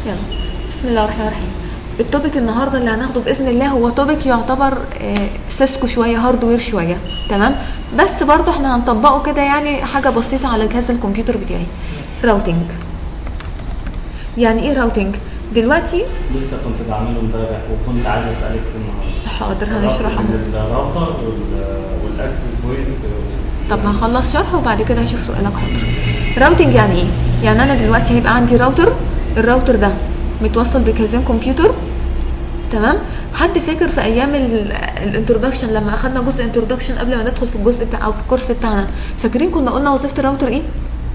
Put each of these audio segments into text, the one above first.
يلا بسم الله الرحمن الرحيم التوبيك النهارده اللي هناخده باذن الله هو توبيك يعتبر آه، سيسكو شويه هاردوير شويه تمام بس برضه احنا هنطبقه كده يعني حاجه بسيطه على جهاز الكمبيوتر بتاعي راوتنج يعني ايه راوتنج دلوقتي لسه كنت بعمله امبارح وكنت عايز اسالك في النهارده حاضر هنشرحه الراوتر وال- والاكسس بوينت طب هخلص شرح وبعد كده هشوف سؤالك حاضر راوتنج يعني ايه يعني انا دلوقتي هيبقى عندي راوتر الراوتر ده متوصل بجهازين كمبيوتر تمام حد فاكر في ايام الانترودكشن لما اخدنا جزء انترودكشن قبل ما ندخل في الجزء بتاع او في الكورس بتاعنا فاكرين كنا قلنا وظيفه الراوتر ايه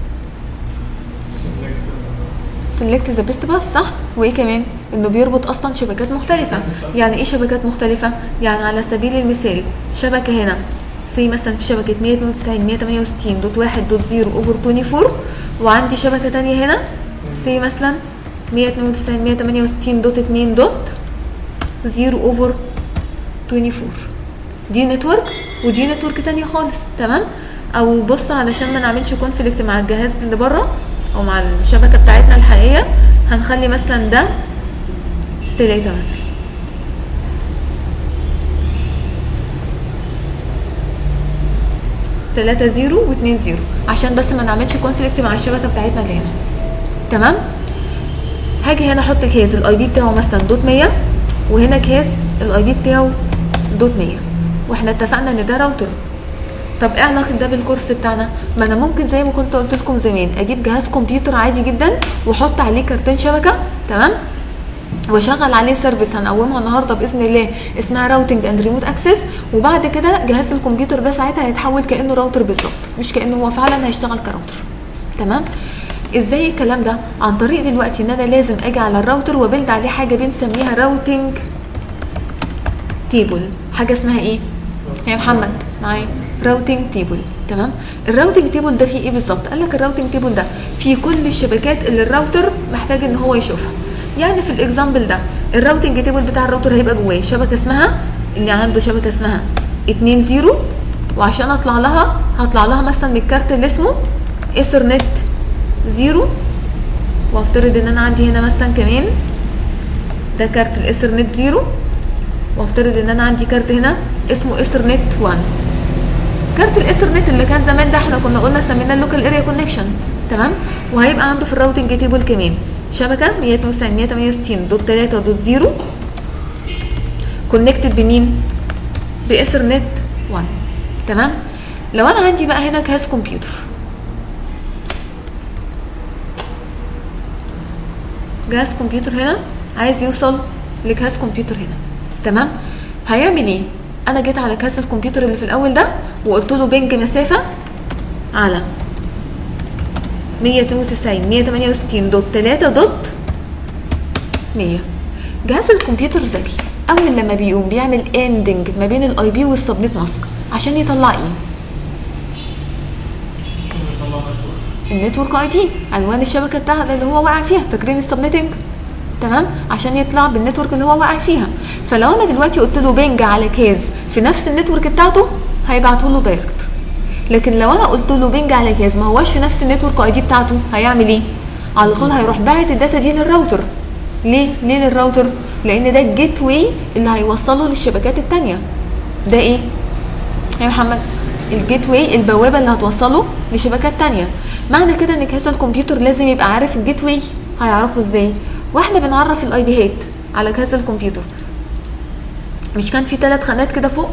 سيلكت ذا بيست باس صح وايه كمان انه بيربط اصلا شبكات مختلفه يعني ايه شبكات مختلفه يعني على سبيل المثال شبكه هنا سي مثلا في شبكه 192 168 دوت 1 دوت 0 اوفر 24 وعندي شبكه تانية هنا سي مثلا 192 168 دوت 2 دوت 0 اوفر 24 دي نتورك ودي نتورك تانية خالص تمام او بص علشان ما نعملش كونفليكت مع الجهاز اللي بره او مع الشبكه بتاعتنا الحقيقيه هنخلي مثلا ده تلاتة مثلا تلاتة زيرو واتنين زيرو عشان بس ما نعملش كونفليكت مع الشبكه بتاعتنا اللي هنا تمام هاجي هنا احط كيس الاي بي بتاعه مثلا دوت 100 وهنا كيس الاي بي بتاعه دوت 100 واحنا اتفقنا ان ده راوتر طب ايه علاقه ده بالكورس بتاعنا ما انا ممكن زي ما كنت قلت لكم زمان اجيب جهاز كمبيوتر عادي جدا واحط عليه كارتين شبكه تمام واشغل عليه سيرفيس هنقومها النهارده باذن الله اسمها راوتنج اند ريموت اكسس وبعد كده جهاز الكمبيوتر ده ساعتها هيتحول كانه راوتر بالظبط مش كانه هو فعلا هيشتغل كراوتر تمام ازاي الكلام ده عن طريق دلوقتي ان انا لازم اجي على الراوتر وبلد عليه حاجه بنسميها راوتنج تيبل حاجه اسمها ايه يا محمد معايا راوتنج تيبل تمام الراوتنج تيبل ده فيه ايه بالظبط قال لك الراوتنج تيبل ده فيه كل الشبكات اللي الراوتر محتاج ان هو يشوفها يعني في الاكزامبل ده الراوتنج تيبل بتاع الراوتر هيبقى جواه شبكه اسمها ان عنده شبكه اسمها 2 0 وعشان اطلع لها هطلع لها مثلا من الكارت اللي اسمه ايثرنت 0 وافترض ان انا عندي هنا مثلا كمان ده كارت الايثرنت 0 وافترض ان انا عندي كارت هنا اسمه ايثرنت 1 كارت الايثرنت اللي كان زمان ده احنا كنا قلنا سميناه اللوكال اريا كونكشن تمام وهيبقى عنده في الراوتنج تيبل كمان شبكه 192 168 دوت 3 دوت 0 كونكتد بمين بايثرنت 1 تمام لو انا عندي بقى هنا جهاز كمبيوتر جهاز كمبيوتر هنا عايز يوصل لجهاز كمبيوتر هنا تمام هيعمل ايه انا جيت على جهاز الكمبيوتر اللي في الاول ده وقلت له بنج مسافه على 192 168 دوت 3 دوت 100 جهاز الكمبيوتر ذكي اول لما بيقوم بيعمل اندنج ما بين الاي بي والسبنت ماسك عشان يطلع ايه النتورك اي دي عنوان الشبكه بتاعها اللي هو واقع فيها فاكرين السبنتنج تمام عشان يطلع بالنتورك اللي هو واقع فيها فلو انا دلوقتي قلت له بنج على كاز في نفس النتورك بتاعته هيبعته له دايركت لكن لو انا قلت له بنج على كاز ما هواش في نفس النتورك اي دي بتاعته هيعمل ايه على طول هيروح باعت الداتا دي للراوتر ليه ليه للراوتر لان ده الجيت واي اللي هيوصله للشبكات التانية ده ايه يا محمد الجيت واي البوابه اللي هتوصله لشبكات تانية معنى كده ان جهاز الكمبيوتر لازم يبقى عارف الجيت واي هيعرفه ازاي واحنا بنعرف الاي بيهات على جهاز الكمبيوتر مش كان في ثلاث خانات كده فوق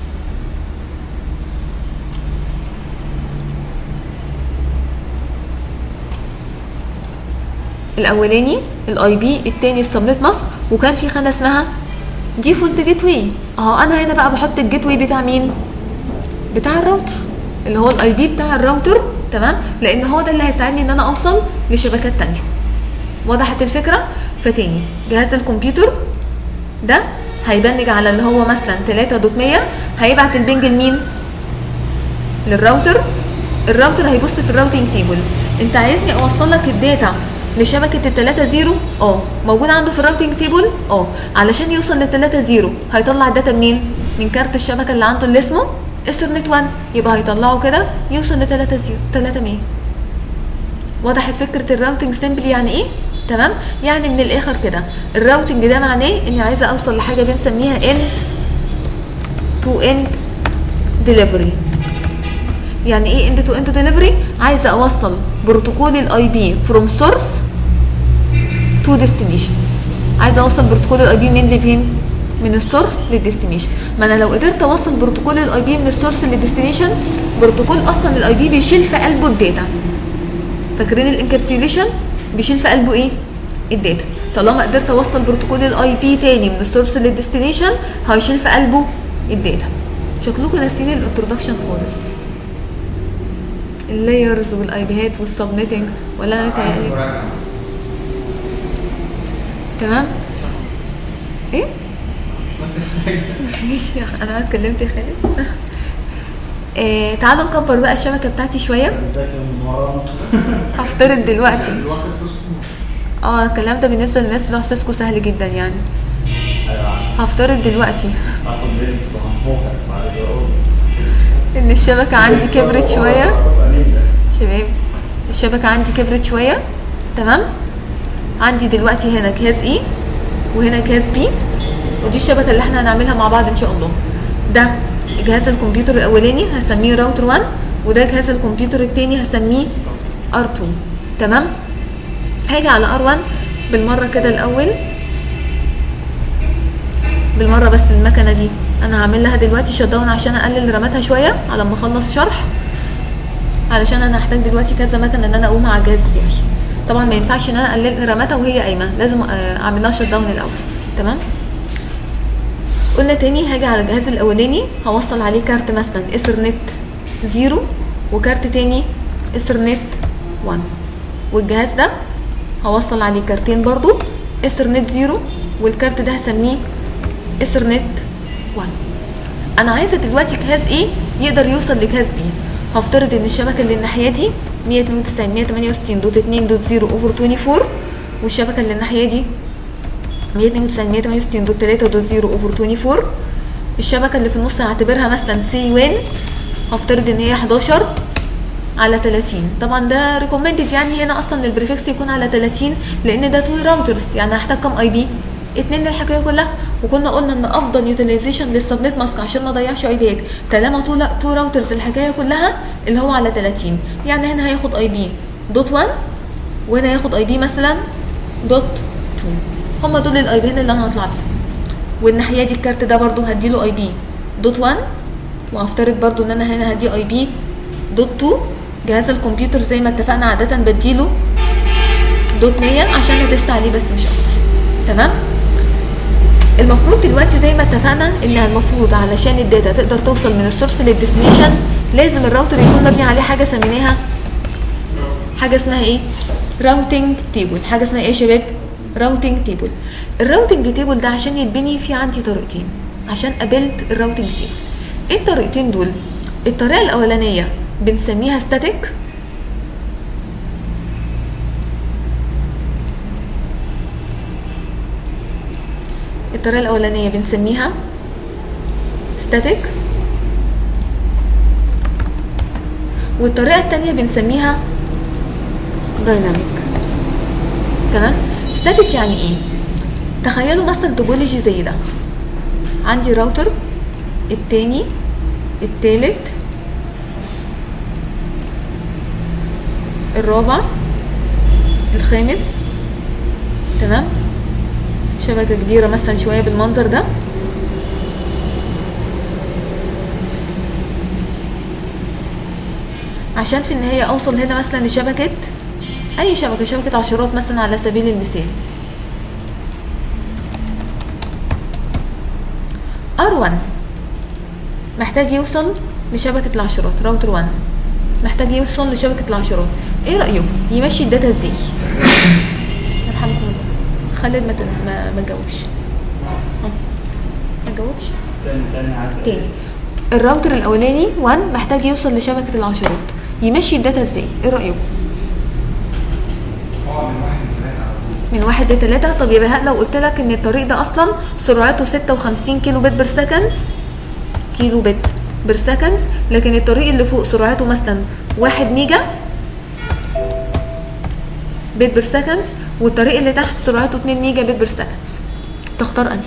الاولاني الاي بي التاني السبنت ماسك وكان في خانه اسمها ديفولت جيت واي اهو انا هنا بقى بحط الجيت واي بتاع مين بتاع الراوتر اللي هو الاي بي بتاع الراوتر تمام لان هو ده اللي هيساعدني ان انا اوصل لشبكات تانية وضحت الفكره فتاني جهاز الكمبيوتر ده هيبنج على اللي هو مثلا 3 دوت 100 هيبعت البنج لمين للراوتر الراوتر هيبص في الراوتنج تيبل انت عايزني اوصل لك الداتا لشبكه التلاتة زيرو اه موجود عنده في الراوتنج تيبل اه علشان يوصل للتلاتة زيرو هيطلع الداتا منين من كارت الشبكه اللي عنده اللي اسمه اثرنت 1 يبقى هيطلعه كده يوصل لتلاتة زيرو 300 وضحت فكره الراوتنج سيمبلي يعني ايه تمام يعني من الاخر كده الراوتنج ده معناه اني عايزه اوصل لحاجه بنسميها end تو end delivery يعني ايه end تو end delivery عايزه اوصل بروتوكول الاي بي فروم سورس تو ديستنيشن عايزه اوصل بروتوكول الاي بي منين لفين من السورس للديستنيشن ما انا لو قدرت اوصل بروتوكول الاي بي من السورس للديستنيشن بروتوكول اصلا الاي بي بيشيل في قلبه الداتا فاكرين الانكابسيوليشن بيشيل في قلبه ايه الداتا طالما قدرت اوصل بروتوكول الاي بي تاني من السورس للديستنيشن هيشيل في قلبه الداتا شكلكم ناسيين الانترودكشن خالص اللايرز والاي بيهات والسبنيتنج ولا انا متهيألي تمام ايه مش ناسي حاجه ماشي انا اتكلمت يا خالد آه تعالوا نكبر بقى الشبكه بتاعتي شويه بتذاكر من ورانا هفترض دلوقتي الواحد تصفر اه الكلام ده بالنسبه للناس بتوع سيسكو سهل جدا يعني ايوه هفترض دلوقتي هاخد لينكس وهنفوقك بعد الجواز ان الشبكه عندي كبرت شويه شباب الشبكه عندي كبرت شويه تمام عندي دلوقتي هنا جهاز اي وهنا جهاز بي ودي الشبكه اللي احنا هنعملها مع بعض ان شاء الله ده جهاز الكمبيوتر الاولاني هسميه راوتر 1 وده جهاز الكمبيوتر التاني هسميه ار2 تمام هاجي على ار1 بالمره كده الاول بالمره بس المكنه دي انا هعمل لها دلوقتي شت داون عشان اقلل راماتها شويه على ما اخلص شرح علشان انا هحتاج دلوقتي كذا مكنه ان انا اقوم على الجهاز بتاعي طبعا ما ينفعش ان انا اقلل راماتها وهي قايمه لازم آه، اعمل لها شت داون الاول تمام قلنا تاني هاجي على الجهاز الاولاني هوصل عليه كارت مثلا ايثرنت زيرو وكارت تاني ايثرنت 1 والجهاز ده هوصل عليه كارتين برضو ايثرنت زيرو والكارت ده هسميه ايثرنت 1 انا عايزه دلوقتي جهاز ايه يقدر يوصل لجهاز بي هفترض ان الشبكه اللي الناحيه دي 192 168 دوت 2 دوت 0 اوفر 24 والشبكه اللي الناحيه دي 192 168 دوت 3 دوت 0 اوفر 24 الشبكه اللي في النص هعتبرها مثلا سي وين هفترض ان هي 11 على 30 طبعا ده ريكومندد يعني هنا اصلا البريفكس يكون على 30 لان ده تو راوترز يعني هحتاج كام اي بي اتنين للحكايه كلها وكنا قلنا ان افضل يوتيلايزيشن للسبنت ماسك عشان ما اضيعش اي بيات طالما تو تو راوترز الحكايه كلها اللي هو على 30 يعني هنا هياخد اي بي دوت 1 وهنا هياخد اي بي مثلا دوت 2 هما دول الاي بيين اللي انا هطلع بيهم والناحيه دي الكارت ده برضو هديله اي بي دوت 1 وهفترض برضو ان انا هنا هدي اي بي دوت 2 جهاز الكمبيوتر زي ما اتفقنا عاده بديله دوت 100 عشان اتست عليه بس مش اكتر تمام المفروض دلوقتي زي ما اتفقنا ان المفروض علشان الداتا تقدر توصل من السورس للديستنيشن لازم الراوتر يكون مبني عليه حاجه سميناها حاجه اسمها ايه راوتنج تيبل حاجه اسمها ايه يا شباب راوتنج تيبل الراوتنج تيبل ده عشان يتبني في عندي طريقتين عشان قابلت الراوتنج تيبل ايه الطريقتين دول الطريقه الاولانيه بنسميها ستاتيك الطريقه الاولانيه بنسميها ستاتيك والطريقه الثانيه بنسميها دايناميك تمام ستاتيك يعني ايه تخيلوا مثلا توبولوجي زي ده عندي راوتر التاني التالت الرابع الخامس تمام شبكة كبيرة مثلا شوية بالمنظر ده عشان في النهاية اوصل هنا مثلا لشبكة اي شبكة شبكة عشرات مثلا على سبيل المثال R1 محتاج يوصل لشبكة العشرات راوتر 1 محتاج يوصل لشبكة العشرات ايه رأيكم يمشي الداتا ازاي يرحمكم الله خالد ما تن- ما ما تجاوبش ها، ما تجاوبش تاني تاني عايز تاني الراوتر الاولاني 1 محتاج يوصل لشبكة العشرات يمشي الداتا ازاي ايه رأيكم اه من واحد لثلاثة على طول من واحد لتلاتة طب يا بهاء لو قلت لك ان الطريق ده اصلا سرعته ستة وخمسين كيلو بت بير سكند كيلو بت بير سكند لكن الطريق اللي فوق سرعته مثلا واحد ميجا بيت بير سكندز والطريق اللي تحت سرعته 2 ميجا بيت بير سكندز تختار انهي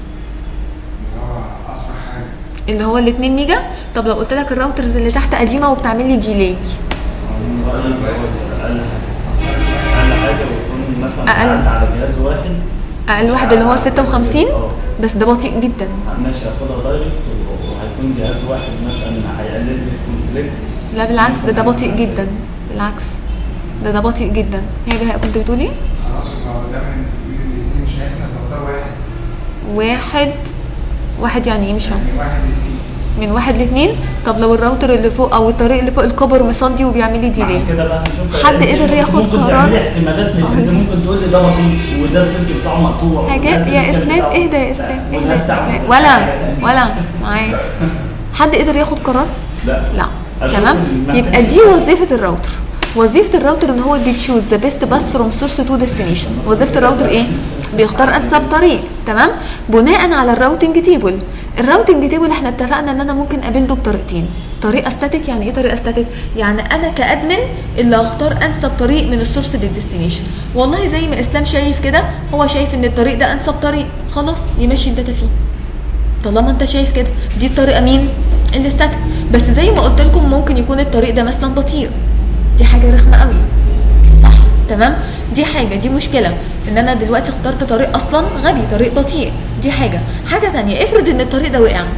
اللي هو اسرع حاجه اللي هو ال 2 ميجا طب لو قلت لك الراوترز اللي تحت قديمه وبتعمل لي ديلي من رأيي اللي هو أقل حاجة أقل حاجة بيكون مثلا أقل. قعدت على جهاز واحد اقل واحد اللي هو 56 اه. بس ده بطيء جدا ماشي هاخدها دايركت وهيكون جهاز واحد مثلا هيقلل لي الكونفليكت لا بالعكس ده ده بطيء جدا بالعكس ده ده بطيء جدا هي بها كنت بتقولي خلاص يبقى ده من ايد الاثنين مش هينفع بختار واحد واحد واحد يعني ايه مش فاهم يعني واحد الاثنين من واحد لاتنين طب لو الراوتر اللي فوق او الطريق اللي فوق الكبر مصدي وبيعمل لي ديلي بعد كده بقى هنشوف حد انت قدر ممكن- ياخد ممكن قرار؟ تعملي احتمالات من انت ممكن تقول لي ده بطيء وده السلك بتاعه مقطوع حاجات وده يا السلك اسلام بتاعه- اهدى يا اسلام اهدى وده يا بتاعه اسلام حاجة ولا تانية. ولا معايا حد قدر ياخد قرار لا لا أشوف تمام المحتاج يبقى دي وظيفه الراوتر وظيفه الراوتر ان هو بيتشوز ذا بيست باس فروم سورس تو ديستنيشن وظيفه الراوتر ايه بيختار انسب طريق تمام بناء على الراوتنج تيبل الراوتنج تيبل احنا اتفقنا ان انا ممكن ابلده بطريقتين طريقه ستاتيك يعني ايه طريقه ستاتيك يعني انا كادمن اللي هختار انسب طريق من السورس للديستنيشن والله زي ما اسلام شايف كده هو شايف ان الطريق ده انسب طريق خلاص يمشي الداتا فيه طالما انت شايف كده دي الطريقه مين الاستاتيك بس زي ما قلت لكم ممكن يكون الطريق ده مثلا بطيء دي حاجه رخمه قوي صح تمام دي حاجه دي مشكله ان انا دلوقتي اخترت طريق اصلا غبي طريق بطيء دي حاجه حاجه تانية افرض ان الطريق ده وقع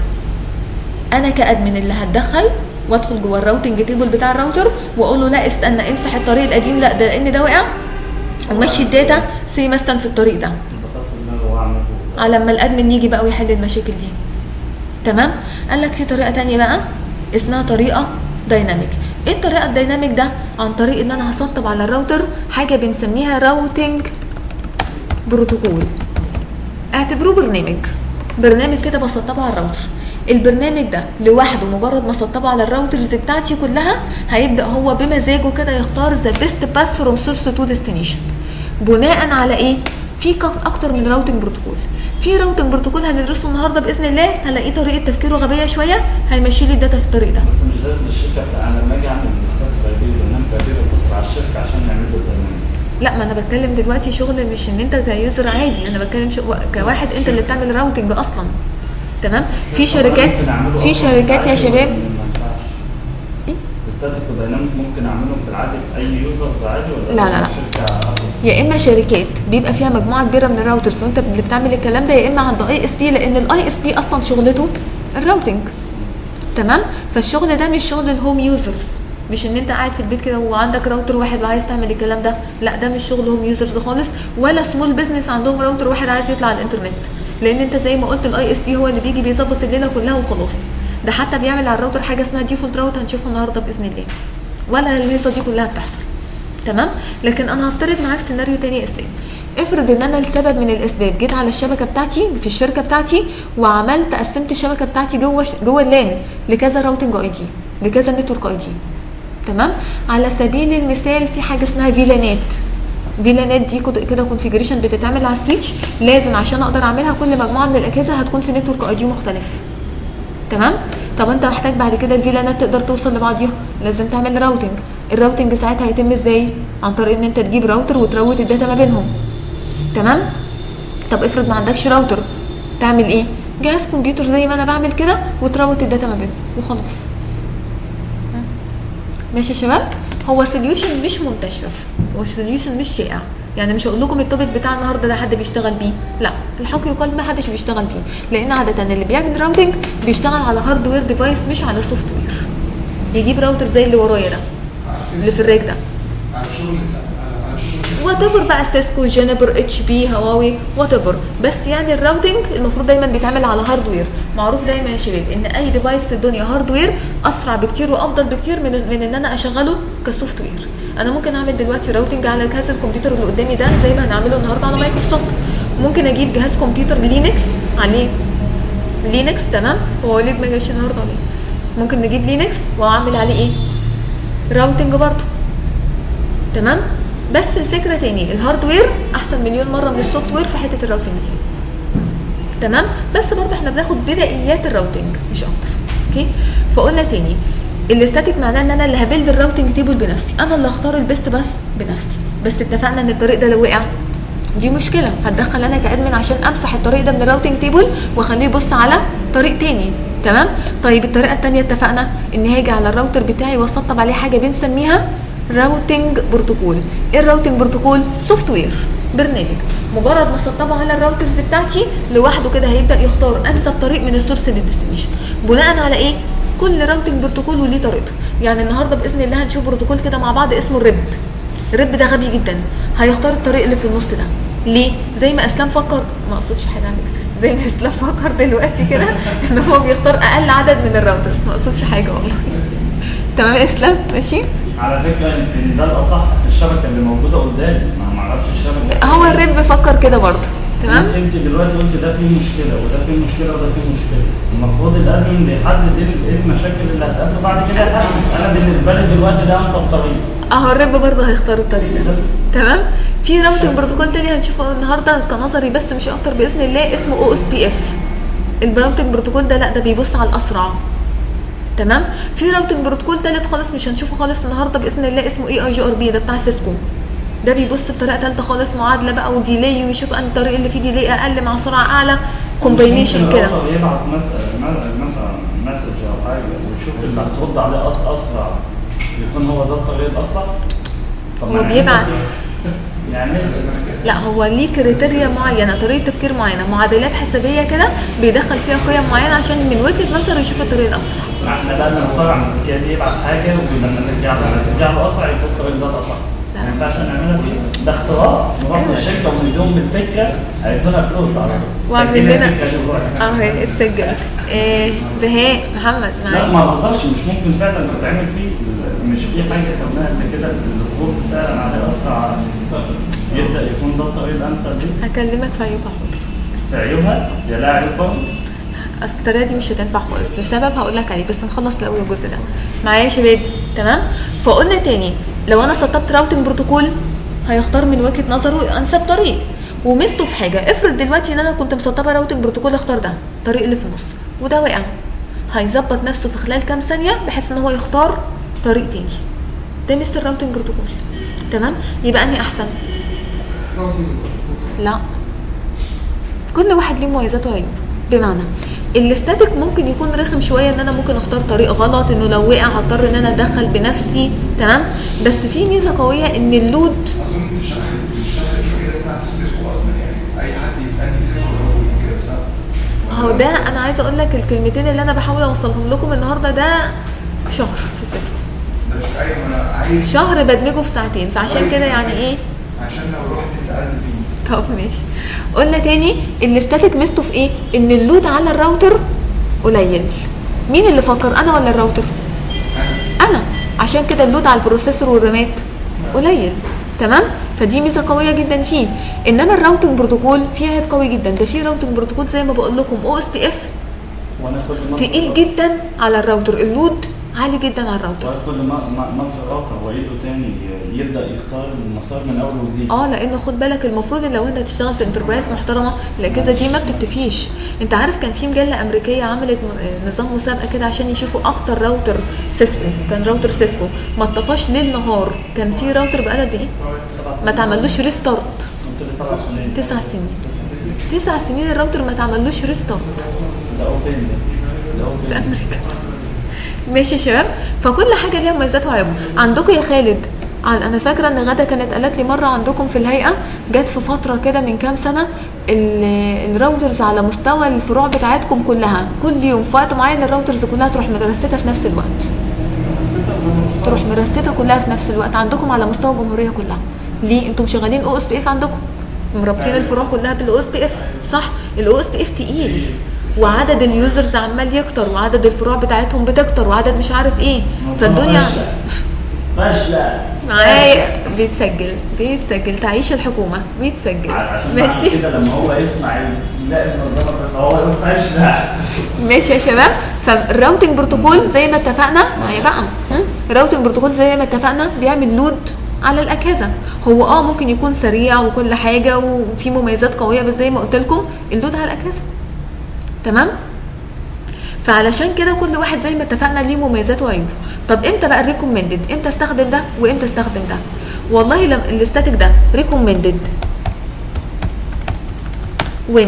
انا كادمن اللي هتدخل وادخل جوه الراوتنج تيبل بتاع الراوتر واقول له لا استنى امسح الطريق القديم لا ده لان ده وقع ومشي الداتا سي مثلا في الطريق ده بخص دماغي واعمل على لما الادمن يجي بقى ويحل المشاكل دي تمام قال لك في طريقه تانية بقى اسمها طريقه دايناميك ايه الطريقه الدايناميك ده عن طريق ان انا هسطب على الراوتر حاجه بنسميها راوتنج بروتوكول اعتبروه برنامج برنامج كده بسطبه على الراوتر البرنامج ده لوحده مجرد ما سطبه على الراوترز بتاعتي كلها هيبدا هو بمزاجه كده يختار ذا بيست باس فروم سورس تو ديستنيشن بناء على ايه في كم- اكتر من راوتنج بروتوكول في راوتنج بروتوكول هندرسه النهارده باذن الله هلاقيه طريقه تفكيره غبيه شويه هيمشي لي الداتا في الطريق ده بس مش لازم الشركه بتاع انا لما اجي اعمل الاستاتيك اي بي والبرنامج اي بي بتصل على الشركه عشان نعمل له البرنامج لا ما انا بتكلم دلوقتي شغل مش ان انت كيوزر عادي انا بتكلم شو... كواحد انت اللي بتعمل راوتنج اصلا تمام في شركات ممكن أعمله في أصلاً شركات يا بالعادي شباب ولا ما ينفعش؟ إيه؟ الستاتيك ودايناميك ممكن اعملهم في العادي في اي يوزرز عادي ولا لا، لا، لازم لا. الشركه يا اما شركات بيبقى فيها مجموعه كبيره من الراوترز وانت اللي بتعمل الكلام ده يا اما عند اي اس بي لان الاي اس بي اصلا شغلته الراوتنج تمام فالشغل ده مش شغل الهوم يوزرز مش ان انت قاعد في البيت كده وعندك راوتر واحد وعايز تعمل الكلام ده لا ده مش شغل هوم يوزرز خالص ولا سمول بزنس عندهم راوتر واحد عايز يطلع على الانترنت لان انت زي ما قلت الاي اس بي هو اللي بيجي بيظبط الليله كلها وخلاص ده حتى بيعمل على الراوتر حاجه اسمها ديفولت راوت هنشوفها النهارده باذن الله ولا الهيصه دي كلها بتحصل تمام لكن انا هفترض معاك سيناريو تاني يا اسلام افرض ان انا لسبب من الاسباب جيت على الشبكه بتاعتي في الشركه بتاعتي وعملت قسمت الشبكه بتاعتي جوه جوه اللان لكذا راوتنج اي دي لكذا نتورك اي دي تمام على سبيل المثال في حاجه اسمها فيلانات فيلانات دي كد- كده كونفيجريشن بتتعمل على السويتش لازم عشان اقدر اعملها كل مجموعه من الاجهزه هتكون في نتورك اي دي مختلف تمام طب انت محتاج بعد كده الفيلانات تقدر توصل لبعضيها لازم تعمل راوتنج الراوتنج ساعتها هيتم ازاي عن طريق ان انت تجيب راوتر وتروت الداتا ما بينهم تمام طب افرض ما عندكش راوتر تعمل ايه جهاز كمبيوتر زي ما انا بعمل كده وتروت الداتا ما بينهم وخلاص م. ماشي يا شباب هو سوليوشن مش منتشر هو سوليوشن مش شائع يعني مش هقول لكم التوبيك بتاع النهارده ده حد بيشتغل بيه لا الحق يقال ما حدش بيشتغل بيه لان عاده اللي بيعمل راوتنج بيشتغل على هاردوير ديفايس مش على سوفت وير يجيب راوتر زي اللي ورايا ده اللي في الريك ده على شغل على شغل وات ايفر بقى سيسكو جينيبر اتش بي هواوي وات ايفر بس يعني الراوتنج المفروض دايما بيتعمل على هاردوير معروف دايما يا شباب ان اي ديفايس في الدنيا هاردوير اسرع بكتير وافضل بكتير من من ان انا اشغله كسوفت وير انا ممكن اعمل دلوقتي راوتنج على جهاز الكمبيوتر اللي قدامي ده زي ما هنعمله النهارده على مايكروسوفت ممكن اجيب جهاز كمبيوتر لينكس عليه لينكس تمام هو ليه ما جاش النهارده عليه ممكن نجيب لينكس واعمل عليه ايه راوتنج برضه تمام بس الفكره تاني الهاردوير احسن مليون مره من السوفت وير في حته الراوتنج دي تمام بس برضه احنا بناخد بدائيات الراوتنج مش اكتر اوكي فقلنا تاني الاستاتيك معناه ان انا اللي هبيلد الراوتنج تيبل بنفسي انا اللي هختار البيست بس بنفسي بس اتفقنا ان الطريق ده لو وقع دي مشكله هتدخل انا كادمن عشان امسح الطريق ده من الراوتنج تيبل واخليه يبص على طريق تاني تمام طيب الطريقه التانيه اتفقنا ان هاجي على الراوتر بتاعي واسطب عليه حاجه بنسميها راوتنج بروتوكول ايه الراوتنج بروتوكول سوفت وير برنامج مجرد ما اسطبه على الراوترز بتاعتي لوحده كده هيبدا يختار انسب طريق من السورس للديستنيشن بناء على ايه كل راوتنج بروتوكول وليه طريقته يعني النهارده باذن الله هنشوف بروتوكول كده مع بعض اسمه الريب الريب ده غبي جدا هيختار الطريق اللي في النص ده ليه زي ما اسلام فكر ما اقصدش حاجه على فكره زي ما اسلام فكر دلوقتي كده ان هو بيختار اقل عدد من الراوترز ما اقصدش حاجه والله تمام يا اسلام ماشي على فكره يمكن ده الاصح في الشبكه اللي موجوده قدامي ما معرفش الشبكه هو الريب فكر كده برضه تمام انت دلوقتي قلت ده فيه مشكله وده فيه مشكله وده فيه مشكله المفروض الادمن بيحدد ايه إيه المشاكل اللي هتقابله بعد كده يحدد انا بالنسبه لي دلوقتي ده انسب طريق اهو الريب برضه هيختار الطريق ده بس تمام في راوتنج بروتوكول تاني هنشوفه النهارده كنظري بس مش اكتر باذن الله اسمه او اس بي اف الراوتنج بروتوكول ده لا ده بيبص على الاسرع تمام في راوتنج بروتوكول تالت خالص مش هنشوفه خالص النهارده باذن الله اسمه اي اي جي ار بي ده بتاع سيسكو ده بيبص بطريقه ثالثه خالص معادله بقى وديلي ويشوف ان الطريق اللي فيه ديلي اقل مع سرعه اعلى كومباينيشن كده الراوتر يبعت مثلا مثلا مسج او حاجه ويشوف اللي هترد عليه أس- اسرع يكون هو ده الطريق الاصلح طب هو ما يعني- بيبعت يعني لا هو ليه كريتيريا معينه طريقه تفكير معينه معادلات حسابيه كده بيدخل فيها قيم معينه عشان من وجهه نظره يشوف الطريق الاسرع ما احنا بقى بنتصارع من الحكايه دي يبعت حاجه ولما ترجع له لما ترجع له اسرع يكون الطريق ده الاصح لا. ما ينفعش نعملها فيه ده اختراع نروح أيوة. للشركه ونديهم بالفكره هيدونا فلوس على طول وعامل سجلنا لنا- الفكره دلوقتي. اه هي اتسجلت إيه بهاء محمد لا معايا ما بهزرش مش ممكن فعلا تتعمل فيه مش في حاجه خدناها قبل كده الخروج فعلا عليه اسرع يبدا يكون ده الطريق الانسب دي هكلمك في عيوبها حاضر في عيوبها يا لا عيوب برضه اصل الطريقه دي مش هتنفع خالص لسبب هقول لك عليه بس نخلص الاول الجزء ده معايا يا شباب تمام فقلنا تاني لو انا سطبت راوتنج بروتوكول هيختار من وجهه نظره انسب طريق وميزته في حاجه افرض دلوقتي ان انا كنت مسطبه راوتنج بروتوكول اختار ده الطريق اللي في النص وده وقع هيظبط نفسه في خلال كام ثانيه بحيث ان هو يختار طريق تاني ده ميزه الراوتنج بروتوكول تمام يبقى اني احسن لا كل واحد ليه مميزات وعيوب بمعنى الاستاتيك ممكن يكون رخم شويه ان انا ممكن اختار طريق غلط انه لو وقع هضطر ان انا اتدخل بنفسي تمام بس في ميزه قويه ان اللود اظن انت شرحت شرحت شويه ده بتاعت السيسكو اصلا يعني اي حد يسالني سيسكو هو كده بصح هو ده انا عايزه اقول لك الكلمتين اللي انا بحاول اوصلهم لكم النهارده ده شهر في سيسكو ده مش ايوه انا عايز شهر بدمجه في ساعتين فعشان كده يعني ايه عشان لو رحت اتسالت فيه طب ماشي قلنا تاني الاستاتيك ميزته في ايه ان اللود على الراوتر قليل مين اللي فكر انا ولا الراوتر انا انا عشان كده اللود على البروسيسور والرامات قليل تمام فدي ميزه قويه جدا فيه انما الراوتنج بروتوكول فيه عيب قوي جدا ده فيه راوتنج بروتوكول زي ما بقول لكم او اس بي اف وانا كل ما تقيل جدا على الراوتر اللود عالي جدا على الراوتر وكل ما ما ما في الراوتر وايده تاني يبدا يختار المسار من اول وجديد اه لان خد بالك المفروض ان لو انت هتشتغل في انتربرايز محترمه الاجهزه دي ما بتكتفيش انت عارف كان في مجله امريكيه عملت ن- نظام مسابقه كده عشان يشوفوا اكتر راوتر سيسكو كان راوتر سيسكو ما اتطفاش ليل نهار كان في راوتر بقى قد ايه سبع ما تعملوش ريستارت قلت لي سبع سنين تسع سنين تسع سنين الراوتر ما تعملوش ريستارت ده هو فين ده؟ ده هو في فين؟ امريكا ماشي يا شباب فكل حاجه ليها مميزات وعيوبها عندكم يا خالد عن- انا فاكره ان غدا كانت قالت لي مره عندكم في الهيئه جت في فتره كده من كام سنه ال- الراوترز على مستوى الفروع بتاعتكم كلها كل يوم في وقت معين الراوترز كلها تروح مرستة في نفس الوقت تروح مرستة كلها في نفس الوقت عندكم على مستوى الجمهوريه كلها ليه انتم شغالين او اس بي اف عندكم مربطين الفروع كلها بالاو اس بي اف صح الاو اس بي اف تقيل وعدد اليوزرز عمال يكتر وعدد الفروع بتاعتهم بتكتر وعدد مش عارف ايه فالدنيا فاشله معايا بيتسجل بيتسجل تعيش الحكومه بيتسجل عشان ماشي بعد كده لما هو يسمع يلاقي المنظمه فهو يقول فاشله ماشي يا شباب فالراوتنج بروتوكول زي ما اتفقنا معايا بقى هم؟ الراوتنج بروتوكول زي ما اتفقنا بيعمل لود على الاجهزه هو اه ممكن يكون سريع وكل حاجه وفي مميزات قويه بس زي ما قلت لكم اللود على الاجهزه تمام فعلشان كده كل واحد زي ما اتفقنا ليه مميزات وعيوب طب امتى بقى الريكومندد امتى استخدم ده وامتى استخدم ده والله لما الاستاتيك ده ريكومندد when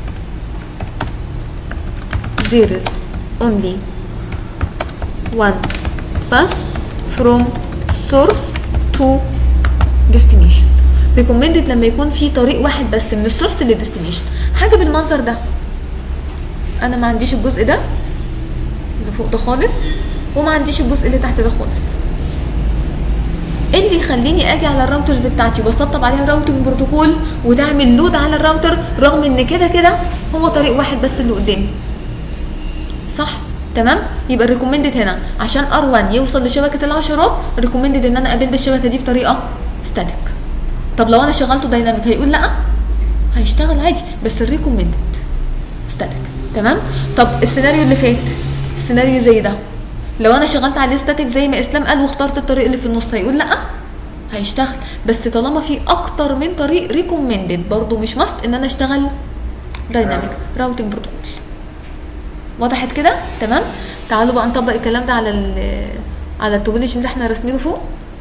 there is only one path from source to destination recommended لما يكون في طريق واحد بس من السورس للديستنيشن حاجه بالمنظر ده انا ما عنديش الجزء ده اللي فوق ده خالص وما عنديش الجزء اللي تحت ده خالص إيه اللي يخليني اجي على الراوترز بتاعتي واسطب عليها راوتنج بروتوكول وتعمل لود على الراوتر رغم ان كده كده هو طريق واحد بس اللي قدامي صح تمام يبقى الريكومندد هنا عشان ار1 يوصل لشبكه العشرات ريكومندد ان انا ابيلد الشبكه دي بطريقه ستاتيك طب لو انا شغلته دايناميك هيقول لا هيشتغل عادي بس الريكومندد ستاتيك تمام طب السيناريو اللي فات السيناريو زي ده لو انا شغلت عليه ستاتيك زي ما اسلام قال واخترت الطريق اللي في النص هيقول لا هيشتغل بس طالما في اكتر من طريق ريكومندد برضو مش ماست ان انا اشتغل دايناميك راوتنج بروتوكول وضحت كده تمام تعالوا بقى نطبق الكلام ده على ال على التوبولوجي اللي احنا راسمينه فوق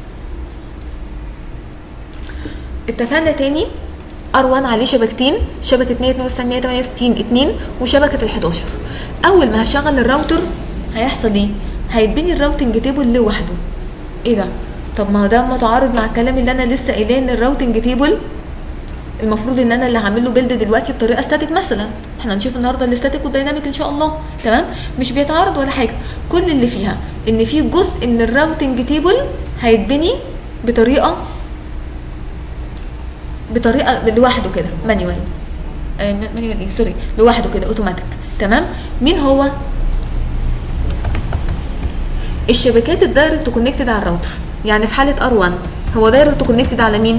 اتفقنا تاني ار1 عليه شبكتين شبكه 192 168 2 وشبكه ال11 اول ما هشغل الراوتر هيحصل ايه هيتبني الراوتنج تيبل لوحده ايه ده طب ما هو ده متعارض مع الكلام اللي انا لسه قايلاه ان الراوتنج تيبل المفروض ان انا اللي هعمل له بيلد دلوقتي بطريقه ستاتيك مثلا احنا هنشوف النهارده الاستاتيك والديناميك ان شاء الله تمام مش بيتعارض ولا حاجه كل اللي فيها ان في جزء من الراوتنج تيبل هيتبني بطريقه بطريقه لوحده كده مانيوال آه مانيوال ايه سوري لوحده كده اوتوماتيك تمام مين هو الشبكات الدايركت كونكتد على الراوتر يعني في حاله ار1 هو دايركت كونكتد على مين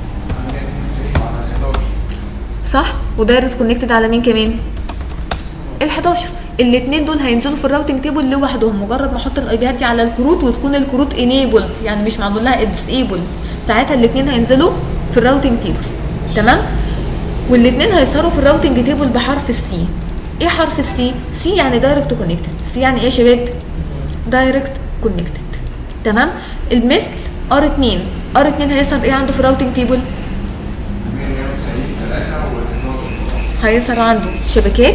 صح ودايركت كونكتد على مين كمان ال11 الاثنين دول هينزلوا في الراوتنج تيبل لوحدهم مجرد ما احط الاي بيات دي على الكروت وتكون الكروت انيبلد يعني مش معمول لها ديسيبلد ساعتها الاثنين هينزلوا في الراوتنج تيبل تمام والاثنين هيظهروا في الراوتنج تيبل بحرف السي ايه حرف السي سي يعني دايركت كونكتد سي يعني ايه يا شباب دايركت كونكتد تمام المثل ار 2 ار 2 هيظهر ايه عنده في الراوتنج تيبل هيظهر عنده شبكات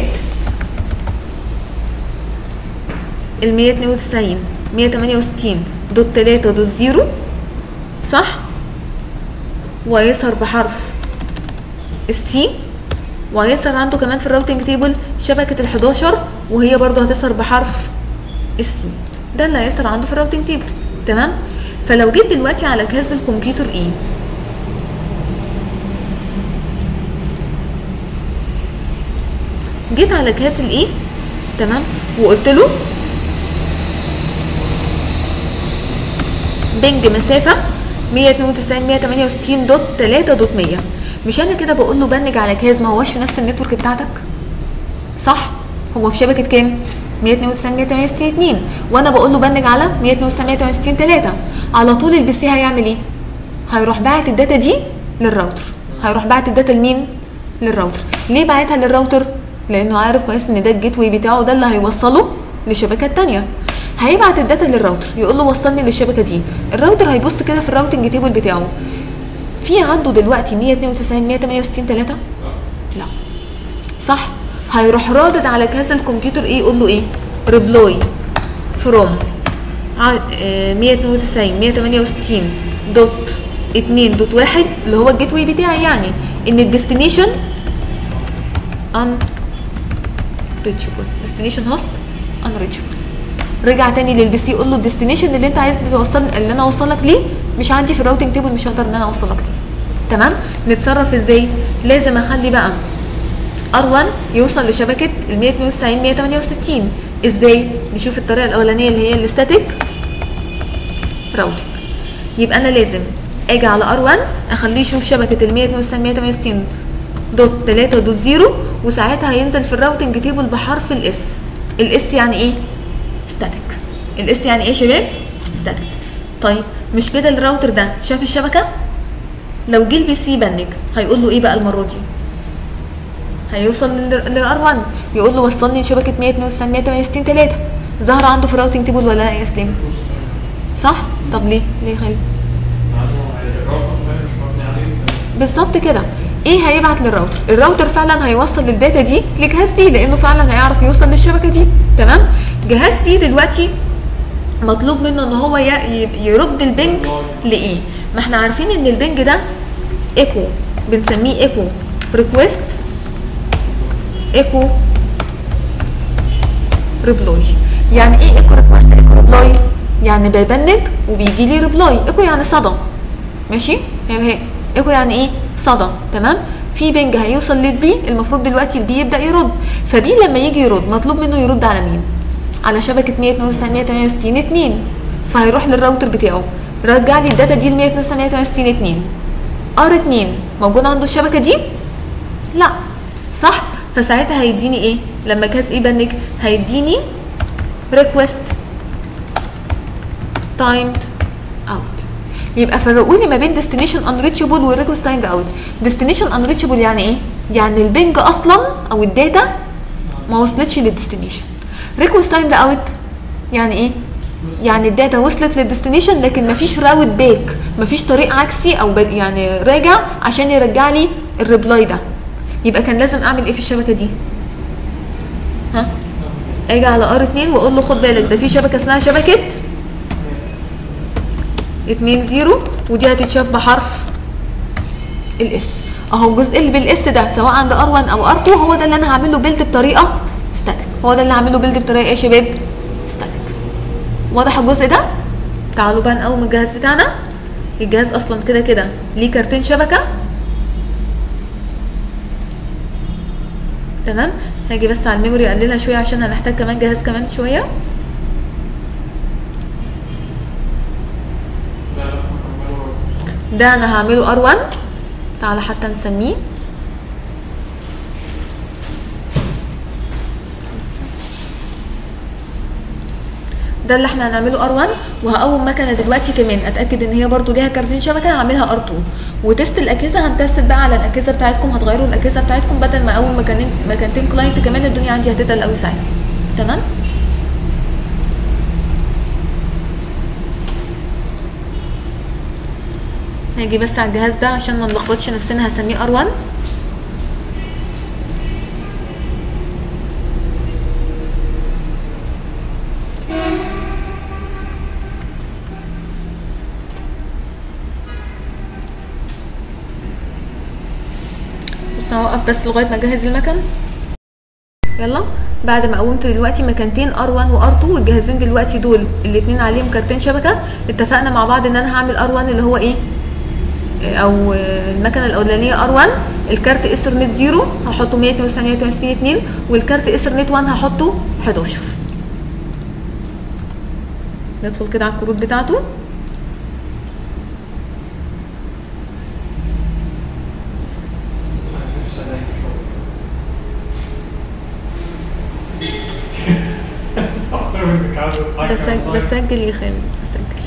ال 192 168 دوت 3 دوت 0 صح ويظهر بحرف السي وهيظهر عنده كمان في الراوتنج تيبل شبكة ال 11 وهي برضو هتظهر بحرف السي ده اللي هيظهر عنده في الراوتنج تيبل تمام فلو جيت دلوقتي على جهاز الكمبيوتر ايه جيت على جهاز الايه تمام وقلت له بنج مسافه 192 168 دوت 3 دوت 100 مش انا كده بقول له بنج على جهاز ما هوش في نفس النتورك بتاعتك صح هو في شبكه كام 192 168 2 وانا بقول له بنج على 192 168 3 على طول البي سي هيعمل ايه هيروح باعت الداتا دي للراوتر هيروح باعت الداتا لمين للراوتر ليه باعتها للراوتر لانه عارف كويس ان ده الجيت واي بتاعه ده اللي هيوصله لشبكات تانية هيبعت الداتا للراوتر يقول له وصلني للشبكه دي الراوتر هيبص كده في الراوتنج تيبل بتاعه في عنده دلوقتي 192 168 3 لا صح هيروح رادد على جهاز الكمبيوتر ايه يقول له ايه ريبلوي فروم 192 168 دوت 2 دوت 1 اللي هو الجيت واي بتاعي يعني ان الديستنيشن ان ريتشبل ديستنيشن هوست ان ريتشبل رجع تاني للبي سي يقول له الديستنيشن اللي انت عايز توصل اللي انا اوصلك ليه مش عندي في الراوتنج تيبل مش هقدر ان انا اوصلك ليه تمام نتصرف ازاي لازم اخلي بقى ار1 يوصل لشبكه ال 192 168 ازاي نشوف الطريقه الاولانيه اللي هي الاستاتيك راوتنج يبقى انا لازم اجي على ار1 اخليه يشوف شبكه ال 192 168 دوت 3 دوت 0 وساعتها هينزل في الراوتنج تيبل بحرف الاس الاس يعني ايه ستاتيك الاس يعني ايه يا شباب ستاتيك طيب مش كده الراوتر ده شاف الشبكه لو جه البي سي بنج هيقول له ايه بقى المره دي هيوصل للار 1 يقول له وصلني لشبكه 192 168 3 ظهر عنده في الراوتنج تيبل ولا لا يا اسلام صح طب ليه ليه خالد بالظبط كده ايه هيبعت للراوتر الراوتر فعلا هيوصل الداتا دي لجهاز بي لانه فعلا هيعرف يوصل للشبكه دي تمام جهاز بي دلوقتي مطلوب منه ان هو ي- ي- يرد البنج لايه ما احنا عارفين ان البنج ده ايكو بنسميه ايكو ريكويست ايكو ريبلاي يعني ايه ايكو ريكويست ايكو ريبلاي يعني ببنج وبيجي لي ريبلاي ايكو يعني صدى ماشي هي هي ايكو يعني ايه صدى تمام في بنج هيوصل للبي المفروض دلوقتي البي يبدا يرد فبي لما يجي يرد مطلوب منه يرد على مين على شبكه 192 168 2 فهيروح للراوتر بتاعه رجع لي الداتا دي ل 192 168 2 ار 2 موجود عنده الشبكه دي لا صح فساعتها هيديني ايه لما جهاز ايه بنج هيديني ريكوست تايمد اوت يبقى فرقوا لي ما بين ديستنيشن انريتشبل والريكوست تايمد اوت ديستنيشن انريتشبل يعني ايه يعني البنج اصلا او الداتا ما وصلتش للديستنيشن ريكوست تايمد اوت يعني ايه يعني الداتا وصلت للديستنيشن لكن مفيش راوت باك مفيش طريق عكسي او بد- يعني راجع عشان يرجع لي الريبلاي ده يبقى كان لازم اعمل ايه في الشبكه دي ها اجي على ار 2 واقول له خد بالك ده في شبكه اسمها شبكه 2 0 ودي هتتشاف بحرف الاس اهو الجزء اللي بالاس ده سواء عند ار 1 او ار 2 هو ده اللي انا هعمل له بيلد بطريقه ستاتيك هو ده اللي هعمل له بيلد بطريقه ايه يا شباب ستاتيك واضح الجزء ده تعالوا بقى نقوم الجهاز بتاعنا الجهاز اصلا كده كده ليه كارتين شبكه تمام هاجي بس على الميموري اقللها شويه عشان هنحتاج كمان جهاز كمان شويه ده انا هعمله ار1 تعالى حتى نسميه ده اللي احنا هنعمله ار1 وهقوم مكنه دلوقتي كمان اتاكد ان هي برضو ليها كارتين شبكه هعملها ار2 وتست الاجهزه هنتست بقى على الاجهزه بتاعتكم هتغيروا الاجهزه بتاعتكم بدل ما اقوم مكانين مكانتين كلاينت كمان الدنيا عندي هتتقل قوي ساعتها تمام هاجي بس على الجهاز ده عشان ما نلخبطش نفسنا هسميه ار1 بس هوقف بس لغايه ما اجهز المكن يلا بعد ما قومت دلوقتي مكانتين ار1 وار2 والجهازين دلوقتي دول الاتنين عليهم كارتين شبكه اتفقنا مع بعض ان انا هعمل ار1 اللي هو ايه او المكنه الاولانيه ار1 الكارت ايثرنت 0 هحطه 192 192 2 والكارت ايثرنت 1 هحطه 11 ندخل كده على الكروت بتاعته بسجل بسجل يا خالد بسجل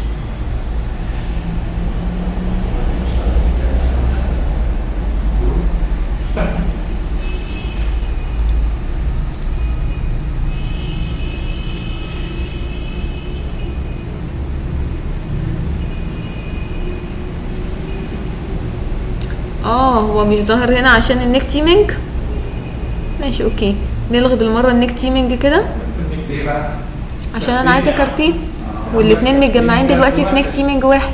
اه هو مش ظاهر هنا عشان النيك تيمينج ماشي اوكي نلغي بالمره النيك تيمينج كده ليه بقى؟ عشان انا عايزه كارتين والاتنين متجمعين دلوقتي في نيك تيمينج واحد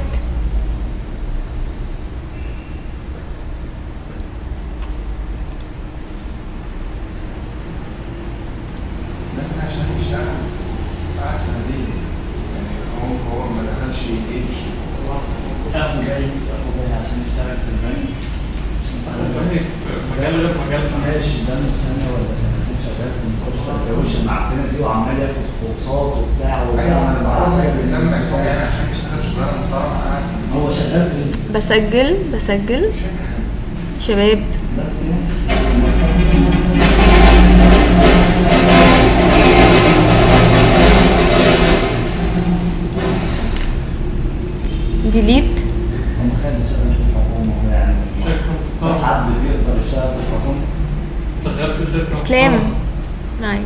بس احنا عشان يشتغل قعد سنتين يعني هو هو ما دخلش جيش اخو جاي اخو جاي عشان يشتغل في البنك دلوقتي في مجال غير مجالنا ماشي ده من سنه ولا سنتين شغال في مستشفى الجوش المعفنه دي وعمال ياخد كورسات وبتاع ايوه انا بعرفك بس لما بس هو يعني عشان يشتغل شغلانه محترمه قعد سنتين هو شغال في بسجل بسجل شباب بس ديليت هم خالد شغال في الحكومه هو يعني شركة لو محترمة. حد بيقدر يشتغل في الحكومه شغال في شركه اسلام محترمة. معايا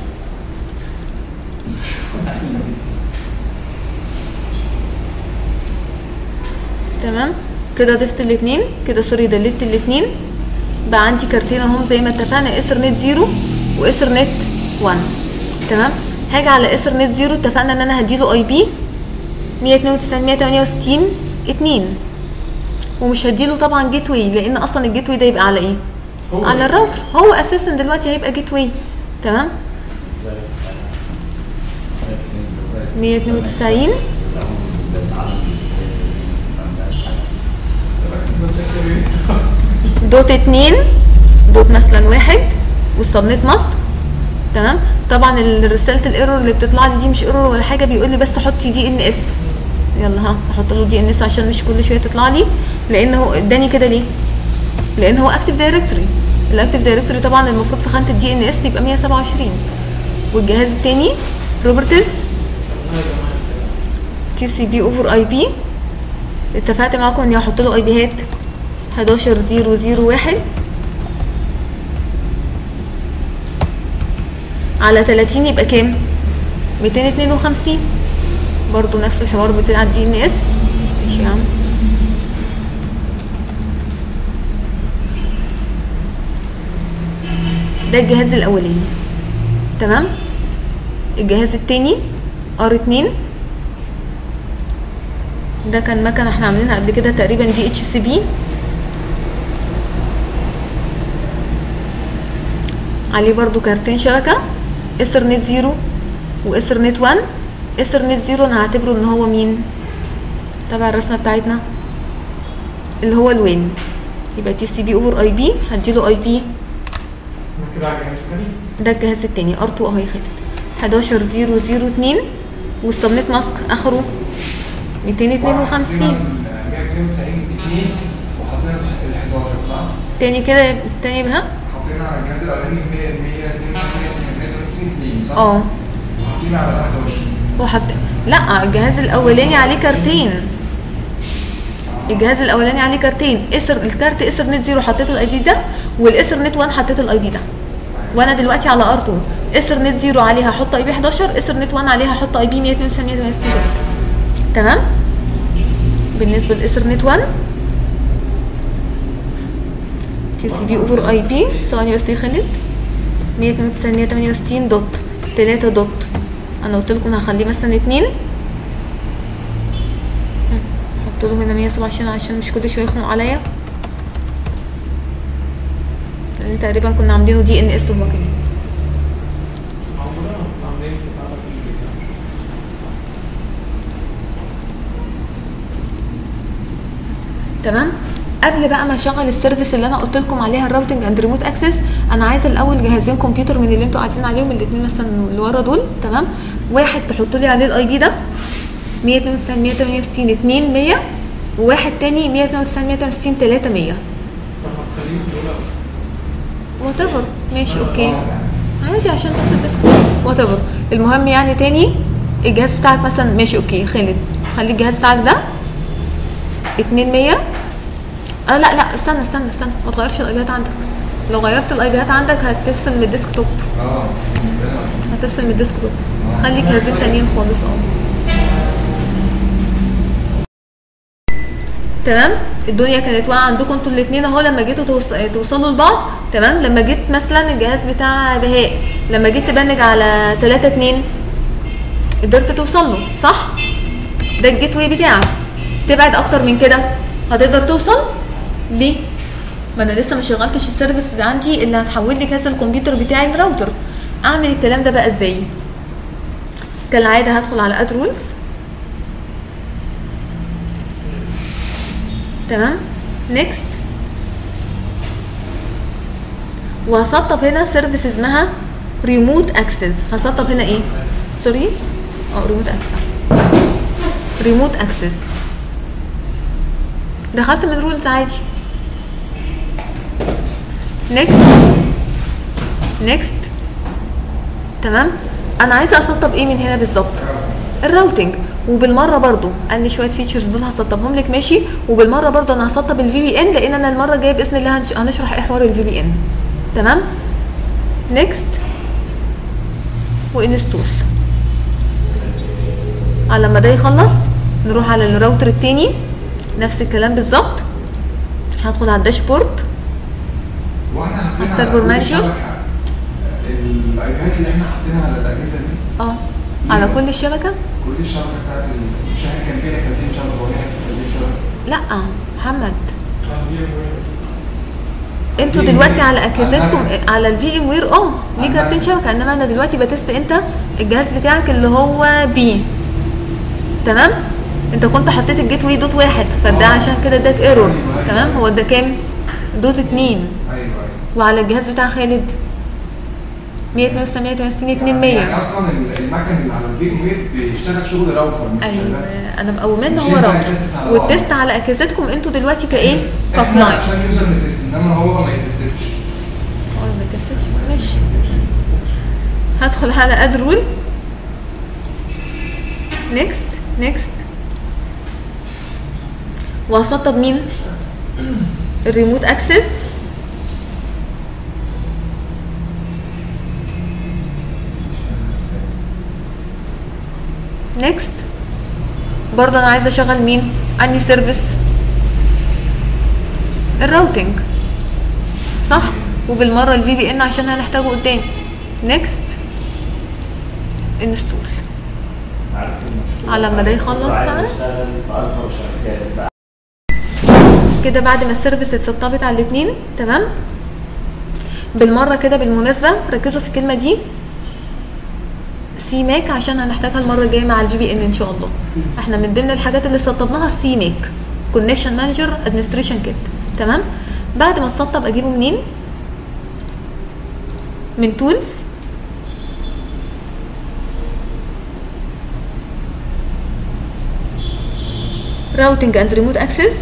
تمام كده ضفت الاثنين كده سوري دلت الاثنين بقى عندي كارتين اهم زي ما اتفقنا اسر نت زيرو واسر نت 1 تمام هاجي على اسر نت زيرو اتفقنا ان انا هديله اي بي 192 168 2 ومش هديله طبعا جيت واي لان اصلا الجيت واي ده يبقى على ايه هو على الراوتر هو اساسا دلوقتي هيبقى جيت واي تمام 192 بذاكر ايه؟ دوت اتنين دوت مثلا واحد والسبنت مصر تمام طبعا ال- رساله الايرور اللي بتطلع لي دي مش ايرور ولا حاجه بيقول لي بس حطي دي ان اس يلا ها احط له دي ان اس عشان مش كل شويه تطلع لي لان هو اداني كده ليه لان هو اكتف دايركتوري الاكتف دايركتوري طبعا المفروض في خانه الدي ان اس يبقى 127 والجهاز التاني بروبرتيز والله يا جماعه تي سي بي اوفر اي بي اتفقت معاكم اني هحط له اي بيهات 11001 على 30 يبقى كام 252 برضو نفس الحوار بتاع الدي ان اس ماشي يا عم ده الجهاز الاولاني تمام الجهاز التاني ار 2 ده كان مكنه احنا عاملينها قبل كده تقريبا دي اتش سي بي عليه برضو كارتين شبكه اسر نت زيرو واسر نت 1 اسر نت زيرو انا هعتبره ان هو مين تبع الرسمه بتاعتنا اللي هو الوين يبقى تي سي بي اوفر اي بي هديله اي بي انا كده على جهاز تاني ده الجهاز التاني ار 2 اهي خدت 11002 والسبنت ماسك اخره 252 جايب 92 2 وحطينا ال 11 صح؟ تاني كده تاني بها حطينا على الجهاز الاولاني 100 192 2 صح؟ اه وحاطين على ال 11 وحط لا الجهاز الاولاني عليه كارتين الجهاز الاولاني عليه كارتين اسر الكارت اسر نت زيرو حطيت الاي بي ده والاسر نت 1 حطيت الاي بي ده وانا دلوقتي على ار 2 اسر نت زيرو عليها احط اي بي 11 اسر نت 1 عليها احط اي بي 192 تمام بالنسبه لاسر نت 1 تي سي بي اوفر اي بي ثواني بس يا خالد 192 168 دوت 3 دوت انا قلت لكم هخليه مثلا 2 احط له هنا 127 عشان مش كل شويه يخنق عليا لان تقريبا كنا عاملينه دي ان اس هو كمان معمولة عاملين بتاع ده في البيت تمام قبل بقى ما اشغل السيرفيس اللي انا قلت لكم عليها الراوتنج اند ريموت اكسس انا عايزه الاول جهازين كمبيوتر من اللي انتوا قاعدين عليهم الاثنين مثلا اللي ورا دول تمام واحد تحط لي عليه الاي بي ده 192 168 2 100 وواحد تاني 192 168 300 طب ما تخليهم دول وات ايفر ماشي اوكي عادي عشان بس الديسك وات ايفر المهم يعني تاني الجهاز بتاعك مثلا ماشي اوكي خالد خلي الجهاز بتاعك ده 200 اه لا لا استنى استنى استنى ما تغيرش الايبيات عندك لو غيرت الايبيات عندك هتفصل من الديسك توب اه هتفصل من الديسك توب خلي جهازين تانيين خالص اه تمام الدنيا كانت واقعه عندكم انتوا الاثنين اهو لما جيتوا توص... توصلوا لبعض تمام لما جيت مثلا الجهاز بتاع بهاء لما جيت تبنج على 3 2 قدرت توصل له صح ده الجيت واي بتاعك تبعد اكتر من كده هتقدر توصل ليه ما انا لسه ما شغلتش السيرفيس اللي عندي اللي هتحول لي كاس الكمبيوتر بتاعي لراوتر اعمل الكلام ده بقى ازاي كالعاده هدخل على اد رولز تمام نيكست وهسطب هنا سيرفيس اسمها ريموت اكسس هسطب هنا ايه سوري اه ريموت اكسس ريموت اكسس دخلت من رولز عادي نيكست نيكست تمام انا عايزه اسطب ايه من هنا بالظبط الراوتنج وبالمره برضو قال لي شويه فيتشرز دول هسطبهم لك ماشي وبالمره برضو انا هسطب الفي بي ان لان انا المره الجايه باذن الله هنش- هنشرح ايه حوار الفي بي ان تمام نيكست وانستول على ما ده يخلص نروح على الراوتر التاني نفس الكلام بالظبط هدخل على الداشبورد واحنا حاطين على على السيرفر كل مانجر. شبكة الايباد اللي احنا حاطينها على الاجهزه دي اه على كل الشبكه كل الشبكه بتاعت ال- مش احنا كان فينا كارتين شبكه وهنا كارتين شبكه لا محمد عشان في وير. انتوا VMware. دلوقتي على اجهزتكم عندنا. على الفي ام وير اه ليه عندنا. كارتين شبكه انما انا دلوقتي بتست انت الجهاز بتاعك اللي هو بي تمام انت كنت حطيت الجيت واي دوت واحد فده آه. عشان كده اداك ايرور أيوة، أيوة. تمام هو ده كام دوت اتنين ايوه ايوه وعلى الجهاز بتاع خالد 100 160 180 2 يعني 100 اصلا ال- المكن اللي على الفي ام وير بيشتغل شغل راوتر مش ايوه شغال- انا مقوماه ان مش هو ينفع راوتر يتست على بعض. والتست على اجهزتكم انتوا دلوقتي كايه احنا ككلاينت عشان يوزر نتست انما هو ما يتستش اه ما تستش ماشي هدخل على اد رول نيكست نيكست وهسطب مين الريموت اكسس نيكست برضه انا عايزه اشغل مين اني سيرفيس الراوتنج صح وبالمره الفي بي ان عشان هنحتاجه قدام نيكست انستول عارف المشكلة على ما ده يخلص عايز بقى. اشتغل في اكبر شركات بقى كده بعد ما السيرفيس اتسطبت على الاثنين تمام بالمره كده بالمناسبه ركزوا في الكلمه دي سي ماك عشان هنحتاجها المره الجايه مع الفي بي ان ان شاء الله احنا من ضمن الحاجات اللي سطبناها السي ماك كونكشن مانجر ادمنستريشن كيت تمام بعد ما تسطب اجيبه منين من تولز راوتنج اند ريموت اكسس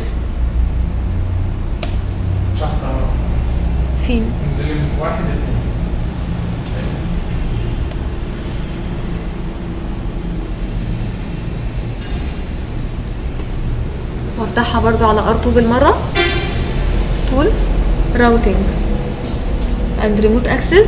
تحت على فين انزلي من واحد اتنين وافتحها برضو على ار2 بالمره تولز راوتنج اند ريموت اكسس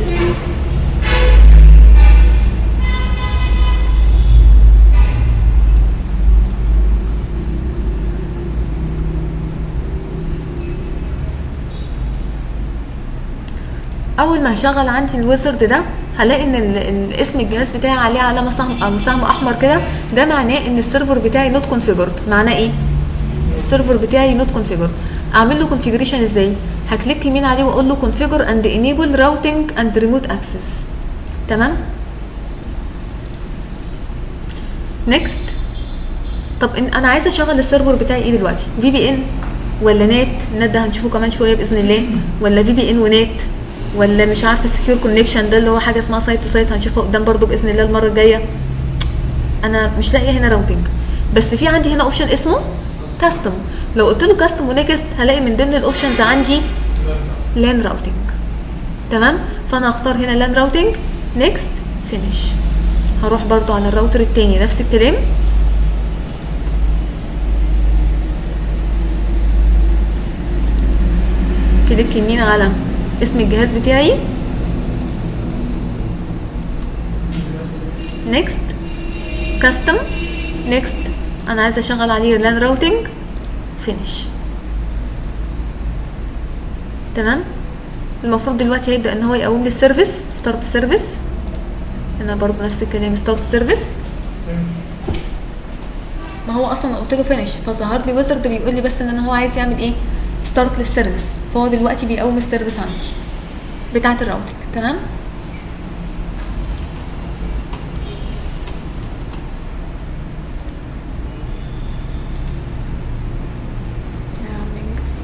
اول ما هشغل عندي الويزرد ده هلاقي ان ال- ال- اسم الجهاز بتاعي عليه علامه سهم او سهم احمر كده ده معناه ان السيرفر بتاعي نوت كونفيجرد معناه ايه السيرفر بتاعي نوت كونفيجرد اعمل له كونفيجريشن ازاي هكليك يمين عليه واقول له كونفيجر اند انيبل راوتنج اند ريموت اكسس تمام نيكست طب إن انا عايزه اشغل السيرفر بتاعي ايه دلوقتي في بي ان ولا نت النت ده هنشوفه كمان شويه باذن الله ولا في بي ان ونت ولا مش عارفه السكيور كونكشن ده اللي هو حاجه اسمها سايت تو سايت هنشوفها قدام برضو باذن الله المره الجايه انا مش لاقيه هنا راوتنج بس في عندي هنا اوبشن اسمه كاستم لو قلت له كاستم ونكست هلاقي من ضمن الاوبشنز عندي لان راوتنج تمام فانا هختار هنا لان راوتنج نيكست فينيش هروح برضو على الراوتر التاني نفس الكلام كليك يمين على اسم الجهاز بتاعي نيكست كاستم نيكست انا عايزه اشغل عليه لان راوتنج فينيش تمام المفروض دلوقتي هيبدا ان هو يقوم لي السيرفيس ستارت سيرفيس انا برضو نفس الكلام ستارت سيرفيس ما هو اصلا قلت له فينيش فظهر لي ويزرد بيقول لي بس ان هو عايز يعمل ايه ستارت للسيرفيس فهو دلوقتي بيقوم السيرفيس عندي بتاعه الراوتنج تمام يا عم انجز.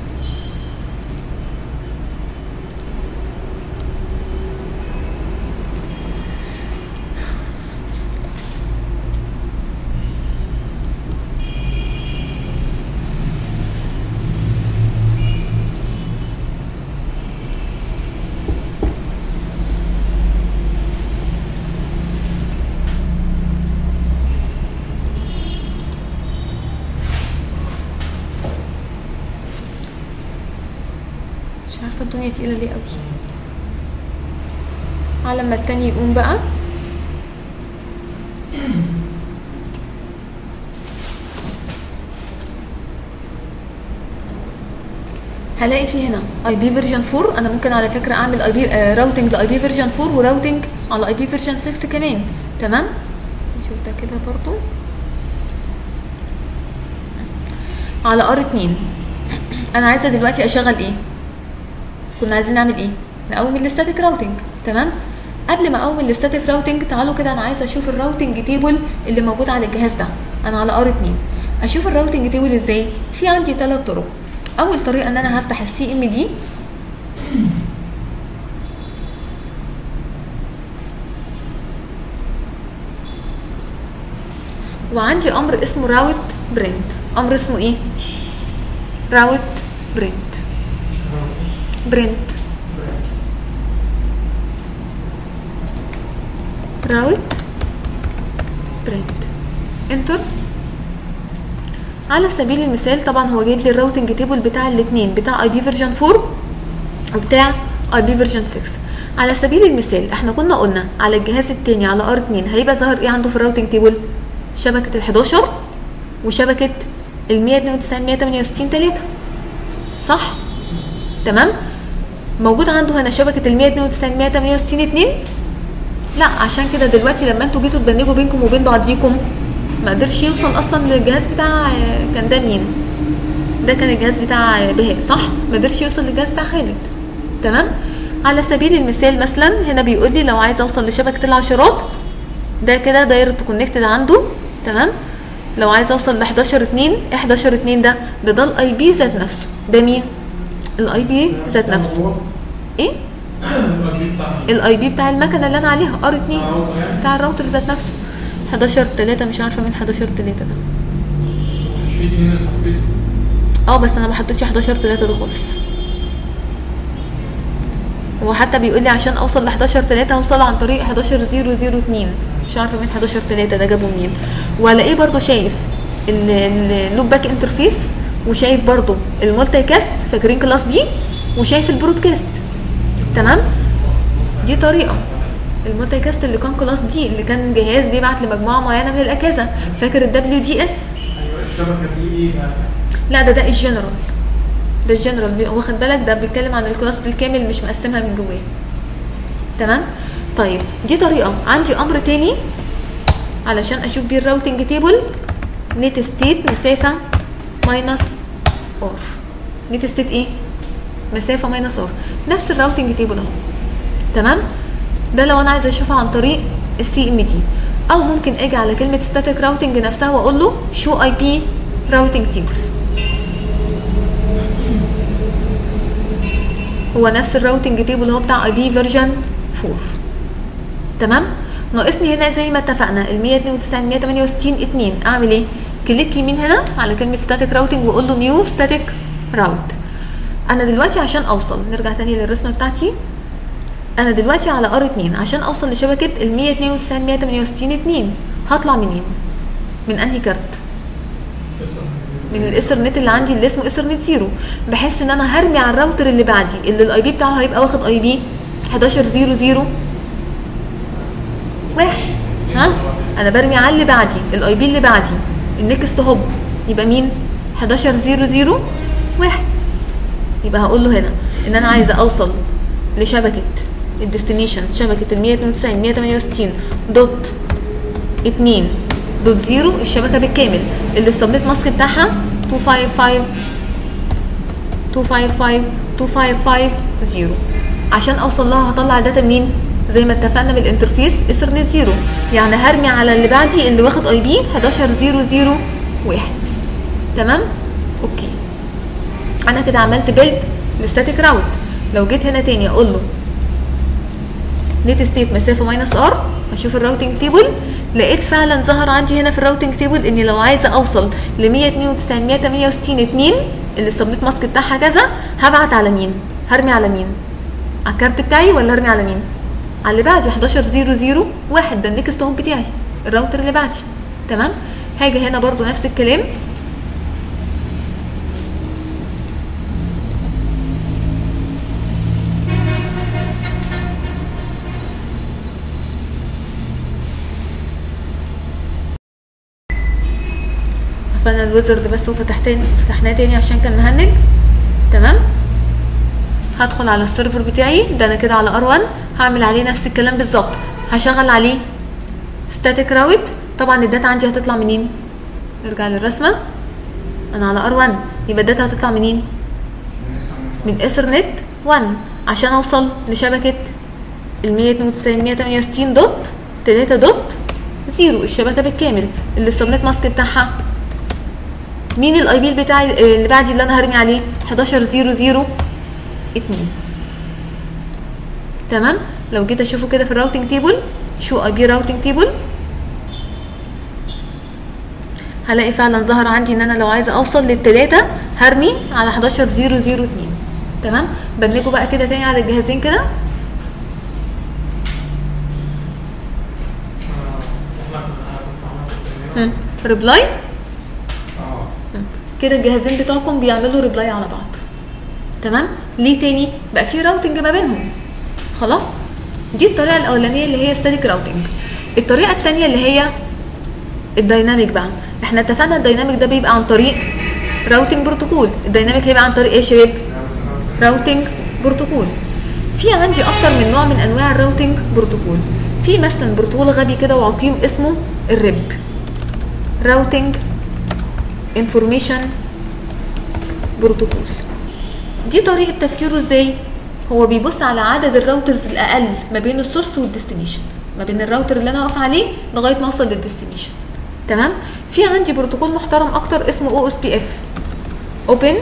مش عارفه الدنيا تقيله ليه قوي على ما التاني يقوم بقى هلاقي في هنا اي بي فيرجن 4 انا ممكن على فكره اعمل اي بي راوتنج لاي بي فيرجن 4 وراوتنج على اي بي فيرجن 6 كمان تمام نشوف ده كده برضو على ار 2 انا عايزه دلوقتي اشغل ايه كنا عايزين نعمل ايه نقوم الاستاتيك راوتنج تمام قبل ما اقوم الاستاتيك راوتنج تعالوا كده انا عايزه اشوف الراوتنج تيبل اللي موجود على الجهاز ده انا على ار 2 اشوف الراوتنج تيبل ازاي في عندي ثلاث طرق اول طريقه ان انا هفتح السي ام دي وعندي امر اسمه راوت برنت امر اسمه ايه راوت برنت برنت راوت برنت انتر على سبيل المثال طبعا هو جايب لي الراوتنج تيبل بتاع الاثنين بتاع اي بي فيرجن 4 وبتاع اي بي فيرجن 6 على سبيل المثال احنا كنا قلنا على الجهاز التاني على ار 2 هيبقى ظاهر ايه عنده في الراوتنج تيبل شبكه ال 11 وشبكه ال 192 168 3 صح تمام موجود عنده هنا شبكه ال 192 168 2 لا عشان كده دلوقتي لما انتوا جيتوا تبنجوا بينكم وبين بعضيكم ما قدرش يوصل اصلا للجهاز بتاع كان ده مين ده كان الجهاز بتاع بهاء صح ما قدرش يوصل للجهاز بتاع خالد تمام على سبيل المثال مثلا هنا بيقول لي لو عايز اوصل لشبكه العشرات ده كده دايركت كونكتد عنده تمام لو عايز اوصل ل 11 2 11 2 ده ده ده الاي بي ذات نفسه ده مين الاي بي ذات نفسه ايه الاي بي بتاع المكنه اللي انا عليها ار 2 الراوتر يعني؟ بتاع الراوتر ذات نفسه 11 3 مش عارفه مين 11 3 ده مش في دي من التحفيز اه بس انا ما حطيتش 11 3 ده خالص هو حتى بيقول لي عشان اوصل ل 11 3 هوصل عن طريق 11 0 0 2 مش عارفه مين 11 3 ده جابه منين والاقيه برضو شايف ال- ال- اللوب باك انترفيس وشايف برضو المولتي كاست فاكرين كلاس دي وشايف البرودكاست تمام دي طريقه المولتي كاست اللي كان كلاس دي اللي كان جهاز بيبعت لمجموعه معينه من الاجهزه فاكر الدبليو دي اس ايوه الشبكه دي ايه بقى؟ لا ده ده الجنرال ده الجنرال بي- واخد بالك ده بيتكلم عن الكلاس بالكامل مش مقسمها من جواه تمام طيب دي طريقه عندي امر تاني علشان اشوف بيه الراوتنج تيبل نت ستيت مسافه ماينس ار نت ستيت ايه مسافه ماينس ار نفس الراوتنج تيبل اهو تمام ده لو انا عايزه اشوفها عن طريق السي ام دي او ممكن اجي على كلمه ستاتيك راوتنج نفسها واقول له شو اي بي راوتنج تيبل هو نفس الراوتنج تيبل هو بتاع اي بي فيرجن 4 تمام ناقصني هنا زي ما اتفقنا ال 192 168 2 اعمل ايه كليك يمين هنا على كلمه ستاتيك راوتنج واقول له نيو ستاتيك راوت انا دلوقتي عشان اوصل نرجع تاني للرسمه بتاعتي انا دلوقتي على ار 2 عشان اوصل لشبكه ال 192 168 2 هطلع منين من انهي كارت من الايثرنت اللي عندي اللي اسمه ايثرنت زيرو بحس ان انا هرمي على الراوتر اللي بعدي اللي الاي بي بتاعه هيبقى واخد اي بي 1100 واحد ها انا برمي على اللي بعدي الاي بي اللي بعدي النكست هوب يبقى مين 1100 واحد يبقى هقول له هنا ان انا عايزه اوصل لشبكه الديستنيشن شبكه ال 192 168 دوت 2 دوت 0 الشبكه بالكامل اللي السبنت ماسك بتاعها 255 255 2550 عشان اوصل لها هطلع داتا منين زي ما اتفقنا من الانترفيس ايثرنت 0 يعني هرمي على اللي بعدي اللي واخد اي بي 11001 تمام اوكي انا كده عملت بيلد للستاتيك راوت لو جيت هنا تاني اقول له نت ستيت مسافه ماينس ار اشوف الراوتنج تيبل لقيت فعلا ظهر عندي هنا في الراوتنج تيبل اني لو عايزه اوصل ل 192 168 2 اللي السبنت ماسك بتاعها كذا هبعت على مين هرمي على مين على الكارت بتاعي ولا ارمي على مين على اللي بعدي 1100 واحد ده النكست هوم بتاعي الراوتر اللي بعدي تمام هاجي هنا برضو نفس الكلام قفلنا الويزرد بس وفتحت فتحناه تاني عشان كان مهنج تمام هدخل على السيرفر بتاعي ده انا كده على ار1 هعمل عليه نفس الكلام بالظبط هشغل عليه ستاتيك راوت طبعا الداتا عندي هتطلع منين نرجع للرسمه انا على ار1 يبقى الداتا هتطلع منين من ايثرنت 1 عشان اوصل لشبكه ال 192 168 دوت 3 دوت 0 الشبكه بالكامل اللي السبنت ماسك بتاعها مين الاي بي بتاعي اللي بعدي اللي انا هرمي عليه 11002 تمام لو جيت اشوفه كده في الراوتنج تيبل شو اي بي راوتنج تيبل هلاقي فعلا ظهر عندي ان انا لو عايزه اوصل للتلاتة هرمي على 11002 تمام بنجه بقى كده تاني على الجهازين كده ريبلاي اه كده الجهازين بتوعكم بيعملوا ريبلاي على بعض تمام ليه تاني بقى في راوتنج ما بينهم خلاص دي الطريقه الاولانيه اللي هي ستاتيك راوتنج الطريقه الثانيه اللي هي الدايناميك بقى احنا اتفقنا الدايناميك ده بيبقى عن طريق راوتنج بروتوكول الدايناميك هيبقى عن طريق ايه يا شباب راوتنج بروتوكول في عندي اكتر من نوع من انواع الراوتنج بروتوكول في مثلا بروتوكول غبي كده وعقيم اسمه الريب راوتنج انفورميشن بروتوكول دي طريقه تفكيره ازاي هو بيبص على عدد الراوترز الاقل ما بين السورس والديستنيشن ما بين الراوتر اللي انا واقف عليه لغايه ما اوصل للديستنيشن تمام في عندي بروتوكول محترم اكتر اسمه او اس بي اف اوبن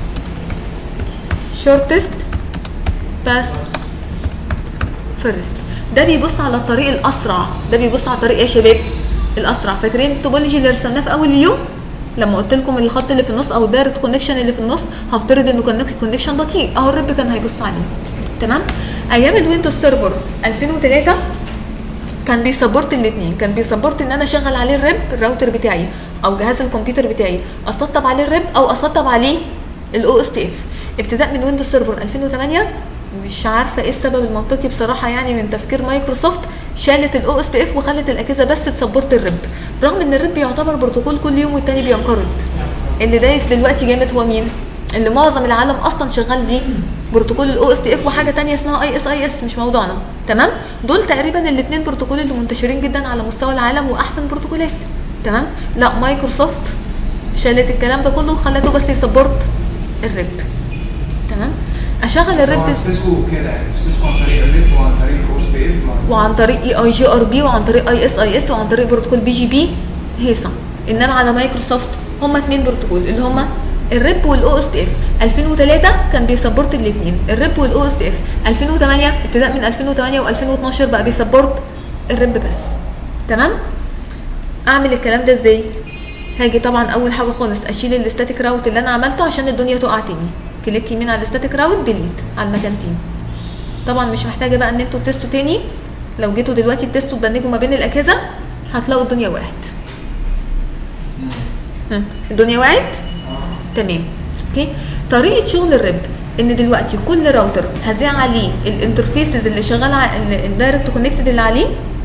شورتست باس فيرست ده بيبص على الطريق الاسرع ده بيبص على الطريق إيه يا شباب الاسرع فاكرين التوبولوجي اللي رسمناه في اول اليوم لما قلت لكم الخط اللي في النص او دايره كونكشن اللي في النص هفترض انه كان كونكشن بطيء اهو الرب كان هيبص عليه تمام ايام الويندوز سيرفر 2003 كان بيسبورت الاثنين كان بيسبورت ان انا اشغل عليه الريب الراوتر بتاعي او جهاز الكمبيوتر بتاعي اسطب عليه الريب او اسطب عليه الاو اس تي اف ابتداء من ويندوز سيرفر 2008 مش عارفه ايه السبب المنطقي بصراحه يعني من تفكير مايكروسوفت شالت الاو اس تي اف وخلت الاجهزه بس تسبورت الريب رغم ان الريب يعتبر بروتوكول كل يوم والتاني بينقرض اللي دايس دلوقتي جامد هو مين اللي معظم العالم اصلا شغال بيه بروتوكول الاو اس تي اف وحاجه تانية اسمها اي اس اي اس مش موضوعنا تمام دول تقريبا الاثنين بروتوكول اللي منتشرين جدا على مستوى العالم واحسن بروتوكولات تمام لا مايكروسوفت شالت الكلام ده كله وخلته بس يسبورت الريب تمام اشغل الريب هو سيسكو كده يعني سيسكو عن طريق الريب وعن طريق الاو اس بي اف وعن طريق اي اي جي ار بي وعن طريق اي اس اي اس وعن طريق بروتوكول بي جي بي هيصه انما على مايكروسوفت هما اثنين بروتوكول اللي هما الريب والاو اس تي اف 2003 كان بيسبورت الاثنين الريب والاو اس تي اف 2008 ابتداء من 2008 و2012 بقى بيسبورت الريب بس تمام اعمل الكلام ده ازاي هاجي طبعا اول حاجه خالص اشيل الاستاتيك راوت اللي انا عملته عشان الدنيا تقع تاني كليك يمين على الاستاتيك راوت ديليت على المكانتين طبعا مش محتاجه بقى ان انتوا تستوا تاني لو جيتوا دلوقتي تستوا تبنجوا ما بين الاجهزه هتلاقوا الدنيا وقعت هم، الدنيا وقعت تمام اوكي طريقه شغل الريب ان دلوقتي كل راوتر هذيع عليه الانترفيسز اللي شغاله ع- ال- الدايركت كونكتد اللي عليه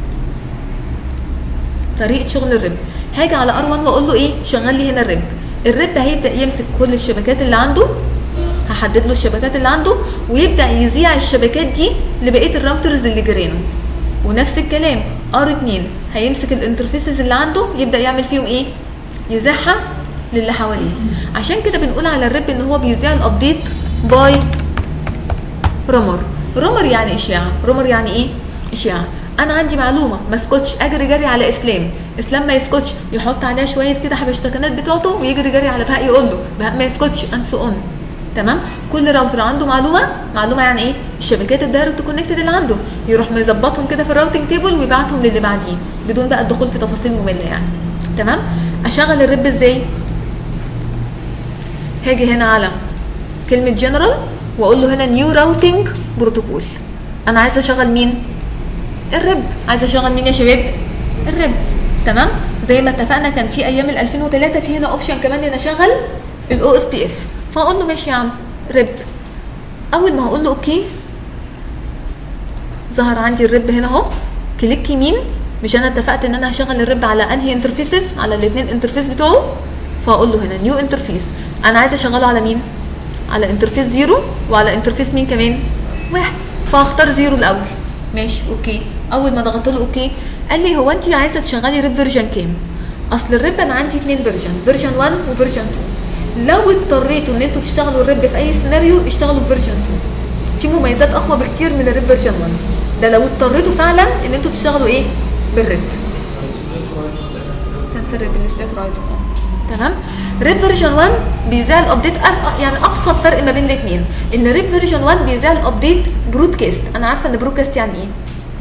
طريقه شغل الريب هاجي على ار1 واقول له ايه شغل لي هنا الريب الريب هيبدا يمسك كل الشبكات اللي عنده هحدد له الشبكات اللي عنده ويبدا يذيع الشبكات دي لبقيه الراوترز اللي جيرانه ونفس الكلام ار2 هيمسك الانترفيسز اللي عنده يبدا يعمل فيهم ايه يذيعها للي حواليه عشان كده بنقول على الريب ان هو بيذيع الابديت باي رومر رومر يعني اشاعه رومر يعني ايه اشاعه انا عندي معلومه ما اسكتش اجري جري على اسلام اسلام ما يسكتش يحط عليها شويه كده حبشتكنات بتوعته ويجري جري على بهاء يقول له بهاء ما يسكتش انسو اون تمام كل راوتر عنده معلومه معلومه يعني ايه الشبكات الدايركت كونكتد اللي عنده يروح مظبطهم كده في الراوتنج تيبل ويبعتهم للي بعديه بدون بقى الدخول في تفاصيل ممله يعني تمام اشغل الريب ازاي هاجي هنا على كلمه جنرال واقول له هنا نيو راوتنج بروتوكول انا عايزه اشغل مين الرب عايزه اشغل مين يا شباب الرب تمام زي ما اتفقنا كان في ايام ال 2003 في هنا اوبشن كمان ان اشغل الاو اس بي اف فاقول له ماشي يا عم رب اول ما هقول له اوكي ظهر عندي الرب هنا اهو كليك يمين مش انا اتفقت ان انا هشغل الرب على انهي انترفيسز على الاثنين انترفيس بتوعه فهقول له هنا نيو انترفيس انا عايزه اشغله على مين على انترفيس زيرو وعلى انترفيس مين كمان واحد فهختار زيرو الاول ماشي اوكي اول ما ضغطت له اوكي قال لي هو انت عايزه تشغلي ريب فيرجن كام اصل الريب انا عندي اتنين فيرجن فيرجن 1 وفيرجن 2 لو اضطريتوا ان انتوا تشتغلوا الريب في اي سيناريو اشتغلوا بفيرجن 2 في مميزات اقوى بكتير من الريب فيرجن 1 ده لو اضطريتوا فعلا ان انتوا تشتغلوا ايه بالريب كان في الريب السبيك رايزر تمام ريب فيرجن 1 بيذاع الابديت أب- يعني ابسط فرق ما بين الاثنين ان ريب فيرجن 1 بيذاع الابديت برودكاست انا عارفه ان برودكاست يعني ايه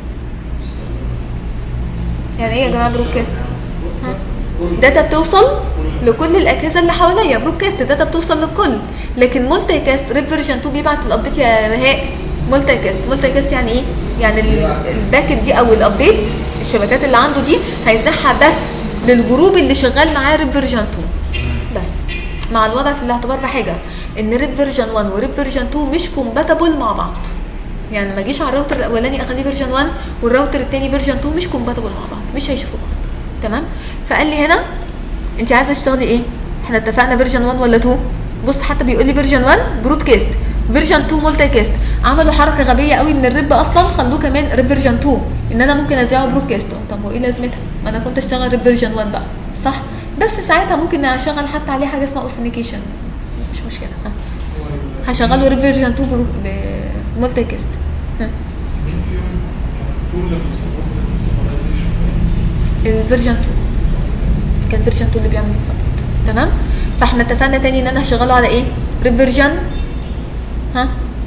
يعني ايه يا جماعه برودكاست ها؟ داتا بتوصل لكل الاجهزه اللي حواليا برودكاست داتا بتوصل للكل لكن مولتي كاست ريب فيرجن 2 بيبعت الابديت يا بهاء مولتي كاست مولتي كاست يعني ايه يعني ال- الباكت دي او الابديت الشبكات اللي عنده دي هيزحها بس للجروب اللي شغال معاه ريب فيرجن 2 بس مع الوضع في الاعتبار بحاجه ان ريب فيرجن 1 وريب فيرجن 2 مش كومباتبل مع بعض يعني ما اجيش على الراوتر الاولاني اخليه فيرجن 1 والراوتر الثاني فيرجن 2 مش كومباتبل مع بعض مش هيشوفوا بعض تمام فقال لي هنا انت عايزه تشتغلي ايه احنا اتفقنا فيرجن 1 ولا 2 بص حتى بيقول لي فيرجن 1 برودكاست فيرجن 2 مولتي كاست عملوا حركه غبيه قوي من الريب اصلا خلوه كمان ريب فيرجن 2 ان انا ممكن اذيعه برودكاست طب وايه لازمتها ما انا كنت اشتغل ريب فيرجن 1 بقى صح بس ساعتها ممكن اشغل حتى عليه حاجه اسمها اوثنيكيشن مش مشكله ها. هشغله ريب فيرجن 2 برو- بمولتي كاست ها. مين فيهم طول اللي بيسبورت الاستابلايزيشن الفيرجن 2 كان فيرجن 2 اللي بيعمل السبورت تمام فاحنا اتفقنا تاني ان انا هشغله على ايه ريب فيرجن ها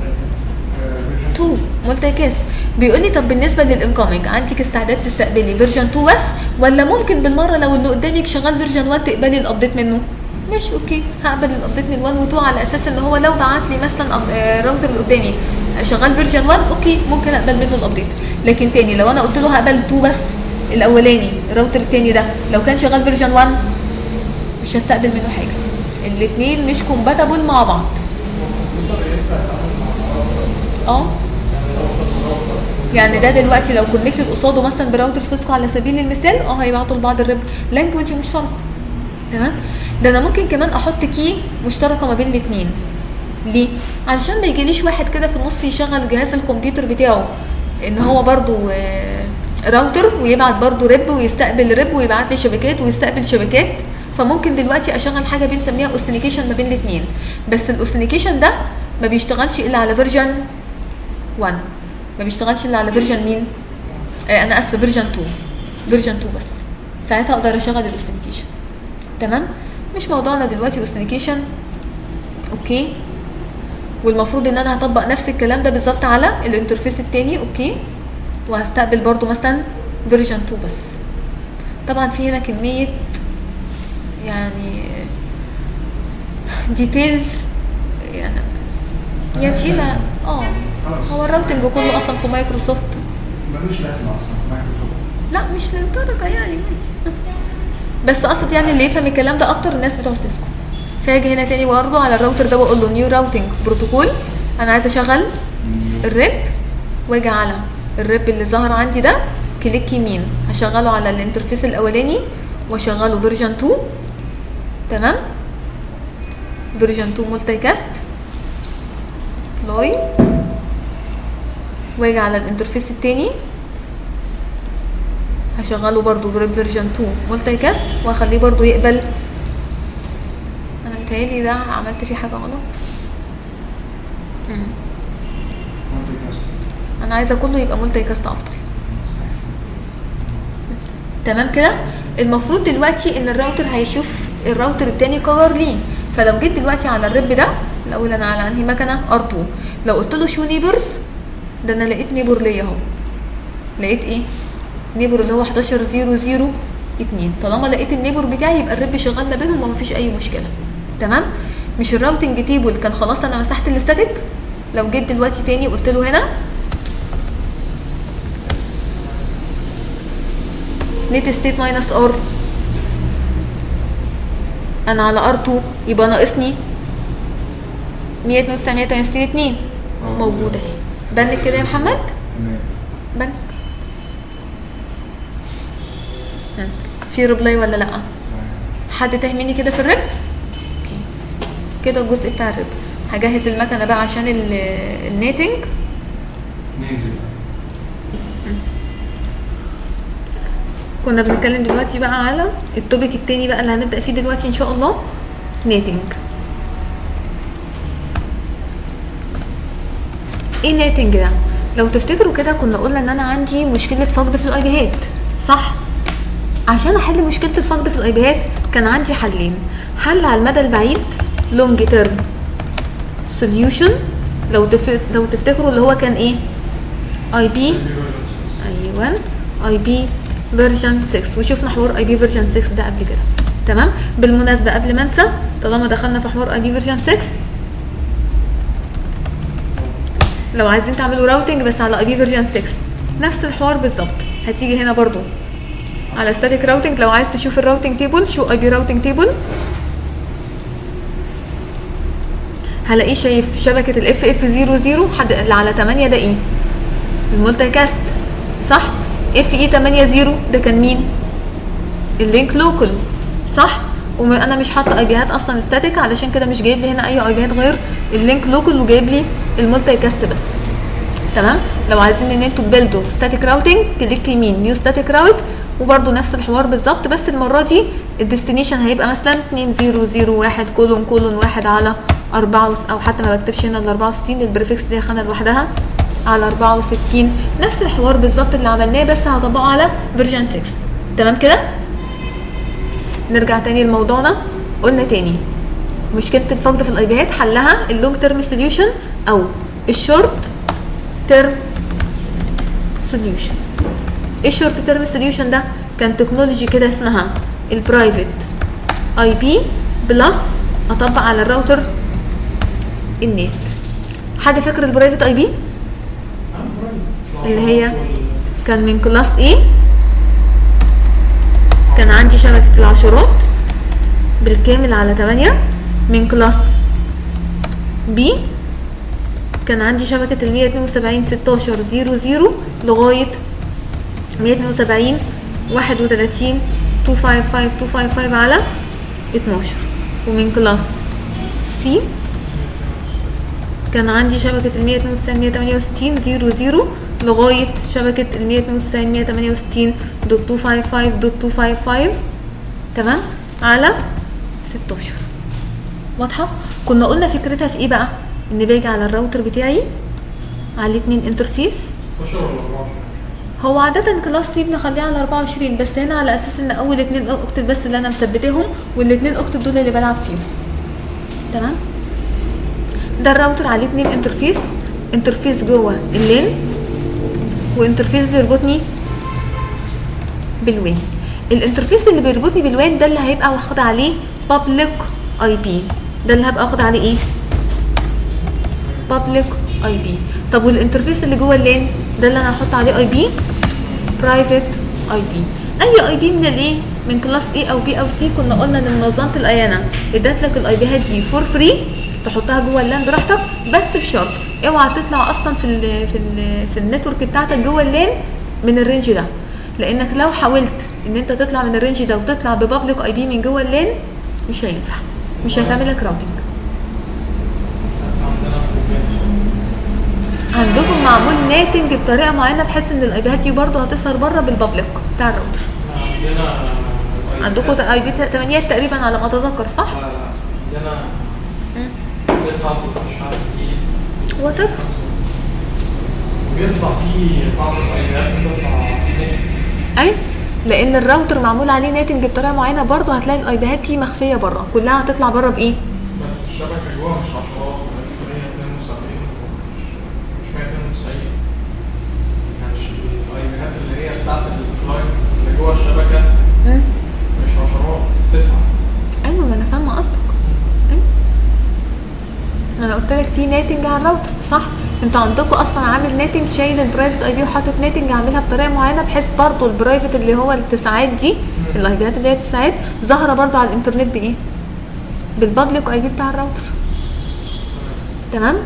2 مولتي كاست بيقول لي طب بالنسبه للانكومينج عندك استعداد تستقبلي فيرجن 2 بس ولا ممكن بالمره لو اللي قدامك شغال فيرجن 1 تقبلي الابديت منه ماشي اوكي هقبل الابديت من 1 و 2 على اساس ان هو لو بعت لي مثلا أب- آه، راوتر اللي قدامي شغال فيرجن 1 اوكي ممكن اقبل منه الابديت لكن تاني لو انا قلت له هقبل 2 بس الاولاني الراوتر التاني ده لو كان شغال فيرجن 1 مش هستقبل منه حاجه الاثنين مش كومباتبل مع بعض الكمبيوتر ينفع يتعامل مع الراوتر اه يعني راوتر وراوتر يعني ده دلوقتي لو كونكتد قصاده مثلا براوتر سيسكو على سبيل المثال اه هيبعتوا لبعض الرب لانجوج مشتركه تمام ده انا ممكن كمان احط كي مشتركه ما بين الاثنين ليه علشان ما يجيليش واحد كده في النص يشغل جهاز الكمبيوتر بتاعه ان هو برضو آه، راوتر ويبعت برضو رب ويستقبل رب ويبعت لي شبكات ويستقبل شبكات فممكن دلوقتي اشغل حاجه بنسميها اوثنيكيشن ما بين الاثنين بس الاوثنيكيشن ده ما بيشتغلش الا على فيرجن 1 ما بيشتغلش الا على فيرجن مين آه انا اسفه فيرجن 2 فيرجن 2 بس ساعتها اقدر اشغل الاوثنيكيشن تمام مش موضوعنا دلوقتي اوثنيكيشن اوكي والمفروض ان انا هطبق نفس الكلام ده بالظبط على الانترفيس التاني اوكي وهستقبل برضو مثلا فيرجن 2 بس طبعا في هنا كميه يعني ديتيلز يعني هي تقيله اه خلاص. هو الراوتنج كله اصلا في مايكروسوفت ملوش لازمه اصلا في مايكروسوفت لا مش للدرجه يعني ماشي بس اقصد يعني اللي يفهم الكلام ده اكتر الناس بتوع سيسكو فاجي هنا تاني برضه على الراوتر ده واقول له نيو راوتنج بروتوكول انا عايزه اشغل الريب واجي على الريب اللي ظهر عندي ده كليك يمين هشغله على الانترفيس الاولاني واشغله فيرجن 2 تمام فيرجن 2 مولتي كاست لاي واجي على الانترفيس التاني هشغله برضو بريب فيرجن 2 مولتي كاست واخليه برضو يقبل انا متهيألي ده عملت فيه حاجه غلط مم. مالتي كاست انا عايزه كله يبقى مولتي كاست افضل تمام كده المفروض دلوقتي ان الراوتر هيشوف الراوتر التاني قرر ليه فلو جيت دلوقتي على الرب ده الاول انا على انهي مكنه ار2 لو قلت له شو نيبرز ده انا لقيت نيبر ليا اهو لقيت ايه نيبر اللي هو 11002 طالما لقيت النيبر بتاعي يبقى الرب شغال ما بينهم ومفيش اي مشكله تمام مش الراوتنج تيبل كان خلاص انا مسحت الاستاتيك لو جيت دلوقتي تاني قلت له هنا نت ستيت ماينس ار انا على ار 2 يبقى ناقصني 192 2 موجوده اهي بنك كده يا محمد تمام بنك مم. في ريبلاي ولا لا حد تاه مني كده في الرب اوكي كده الجزء بتاع الرب هجهز المكنه بقى عشان ال- النيتنج ننزل كنا بنتكلم دلوقتي بقى على التوبيك التاني بقى اللي هنبدأ فيه دلوقتي ان شاء الله نيتنج ايه نيتنج ده لو تفتكروا كده كنا قلنا ان انا عندي مشكلة فقد في الايبيهات صح عشان احل مشكلة الفقد في الايبيهات كان عندي حلين حل على المدى البعيد لونج تيرم سوليوشن لو تف... لو تفتكروا اللي هو كان ايه اي بي ايوه اي بي فيرجن 6 وشفنا حوار اي بي فيرجن 6 ده قبل كده تمام بالمناسبه قبل ما انسى طالما دخلنا في حوار اي بي فيرجن 6 لو عايزين تعملوا راوتنج بس على اي بي فيرجن 6 نفس الحوار بالظبط هتيجي هنا برضو على ستاتيك راوتنج لو عايز تشوف الراوتنج تيبل شو اي بي راوتنج تيبل هلاقيه شايف شبكه الاف اف 00 حد اللي على 8 ده ايه المولتي كاست صح اف اي 80 ده كان مين اللينك لوكال صح وانا مش حاطه اي بيهات اصلا ستاتيك علشان كده مش جايب لي هنا اي اي بيهات غير اللينك لوكال وجايب لي المولتي كاست بس تمام لو عايزين ان انتوا تبيلدوا ستاتيك راوتنج كليك يمين نيو ستاتيك راوت وبرده نفس الحوار بالظبط بس المره دي الديستنيشن هيبقى مثلا 2001 كولون كولون واحد على 4 وس- او حتى ما بكتبش هنا ال 64 البريفكس دي خانه لوحدها على 64 نفس الحوار بالظبط اللي عملناه بس هطبقه على فيرجن 6 تمام كده نرجع تاني لموضوعنا قلنا تاني مشكله الفقد في الاي بيهات حلها اللونج تيرم سوليوشن او الشورت تيرم سوليوشن ايه الشورت تيرم سوليوشن ده كان تكنولوجي كده اسمها البرايفت اي بي بلس اطبق على الراوتر النت حد فاكر البرايفت اي بي اللي هي كان من كلاس ايه كان عندي شبكة العشرات بالكامل على 8 من كلاس بي كان عندي شبكة ال 172 16 00 لغاية 172 31 255 255 على 12 ومن كلاس سي كان عندي شبكة ال 192 168 00 لغاية شبكة ال 192 168 دوت 255 دوت 255 تمام على 16 واضحة؟ كنا قلنا فكرتها في ايه بقى؟ ان باجي على الراوتر بتاعي عليه اتنين انترفيس 16 ولا 24 هو عادة كلاس سي بنخليه على 24 بس هنا على اساس ان اول اتنين اوكتت بس اللي انا مثبتهم والاتنين اوكتت دول اللي بلعب فيهم تمام ده الراوتر عليه اتنين انترفيس انترفيس جوه اللين وانترفيس بيربطني بالوين الانترفيس اللي بيربطني بالوين ده اللي هيبقى واخد عليه public اي بي ده اللي هبقى واخد عليه ايه public اي بي طب والانترفيس اللي جوه اللين ده اللي انا هحط عليه اي بي برايفت اي بي اي اي بي من الايه من كلاس اي او بي او سي كنا قلنا ان منظمه الايانا ادت لك الاي بيهات دي فور فري تحطها جوه اللان براحتك بس بشرط اوعى تطلع اصلا في ال في ال في النتورك بتاعتك جوه اللان من الرينج ده لانك لو حاولت ان انت تطلع من الرينج ده وتطلع ببابليك اي بي من جوه اللان مش هينفع مش هيتعمل لك راوتنج بس عندنا بروبلم عندكم معمول ناتنج بطريقه معينه بحيث ان الاي بيهات دي برضه هتظهر بره بالبابليك بتاع الراوتر عندنا عندكم اي بي 8 تقريبا على ما اتذكر صح لا لا عندنا تسعة مش عارف ايه وات ايفر بيطلع فيه بعض الايام بتطلع نت اي لان الراوتر معمول عليه ناتنج بطريقه معينه برضه هتلاقي الاي بيهات دي مخفيه بره كلها هتطلع بره بايه بس الشبكة جوه مش عشرات مش 172 مش مش 192 يعني الايبيهات اللي هي بتاعت الكلاينتس اللي جوه الشبكة مم. مش عشرات تسعة ايوه ما انا فاهمه قصدك أيوة. انا قلت لك في ناتنج على الراوتر صح انتوا عندكم اصلا عامل ناتنج شايل البرايفت اي بي وحاطط ناتنج عاملها بطريقه معينه بحيث برضه البرايفت اللي هو التسعات دي الاي بيات اللي هي التسعات ظاهره برضه على الانترنت بايه بالبابليك اي بي بتاع الراوتر تمام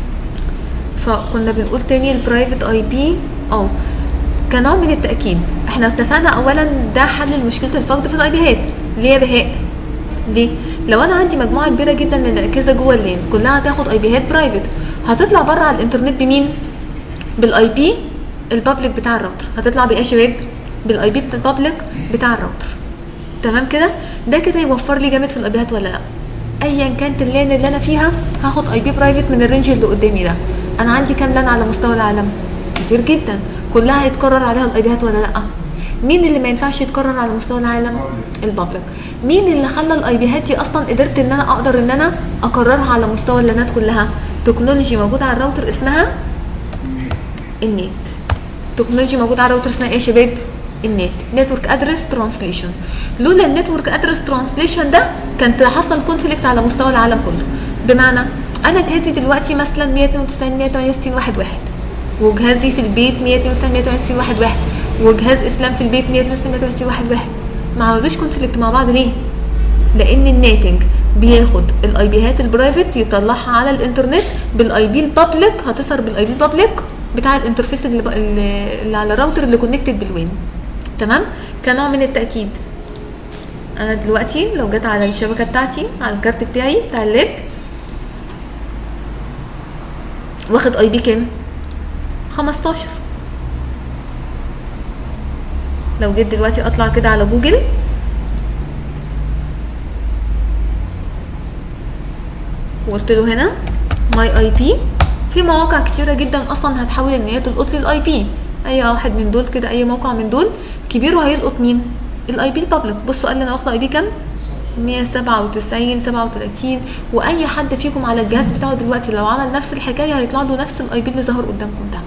فكنا بنقول تاني البرايفت اي بي اه كنوع من التاكيد احنا اتفقنا اولا ده حل مشكله الفقد في الاي بيهات ليه يا بهاء ليه لو انا عندي مجموعه كبيره جدا من الاجهزه جوه اللين كلها هتاخد اي بيهات برايفت هتطلع بره على الانترنت بمين بالاي بي البابليك بتاع الراوتر هتطلع بايه يا شباب بالاي بي البابليك بتاع الراوتر تمام كده ده كده يوفر لي جامد في الاي بيهات ولا لا ايا كانت اللان اللي انا فيها هاخد اي بي برايفت من الرينج اللي قدامي ده انا عندي كام لان على مستوى العالم كتير جدا كلها هيتكرر عليها الاي بيهات ولا لا مين اللي ما ينفعش يتكرر على مستوى العالم البابليك مين اللي خلى الاي بيهات دي اصلا قدرت ان انا اقدر ان انا اكررها على مستوى اللانات كلها تكنولوجي موجوده على الراوتر اسمها النت تكنولوجي موجوده على الراوتر اسمها ايه يا شباب النت نتورك ادرس ترانسليشن لولا النتورك ادرس ترانسليشن ده كانت حصل كونفليكت على مستوى العالم كله بمعنى انا جهازي دلوقتي مثلا 192 168 واحد واحد وجهازي في البيت 192 168 واحد واحد وجهاز اسلام في البيت 192 168 واحد واحد ما عملوش كونفليكت مع بعض ليه لان الناتنج بياخد الاي بيهات البرايفت يطلعها على الانترنت بالاي بي البابليك هتظهر بالاي بي البابليك بتاع الانترفيس اللي, ب... اللي على الراوتر اللي كونكتد بالوين تمام كنوع من التاكيد انا دلوقتي لو جيت على الشبكه بتاعتي على الكارت بتاعي بتاع اللاب واخد اي بي كام 15 لو جيت دلوقتي اطلع كده على جوجل وقلت له هنا ماي اي بي في مواقع كتيره جدا اصلا هتحاول ان هي تلقط لي الاي بي اي واحد من دول كده اي موقع من دول كبيره هيلقط مين الاي بي البابليك بصوا قال لي انا واخده اي بي كام 197 37 واي حد فيكم على الجهاز بتاعه دلوقتي لو عمل نفس الحكايه هيطلع له نفس الاي بي اللي ظهر قدامكم ده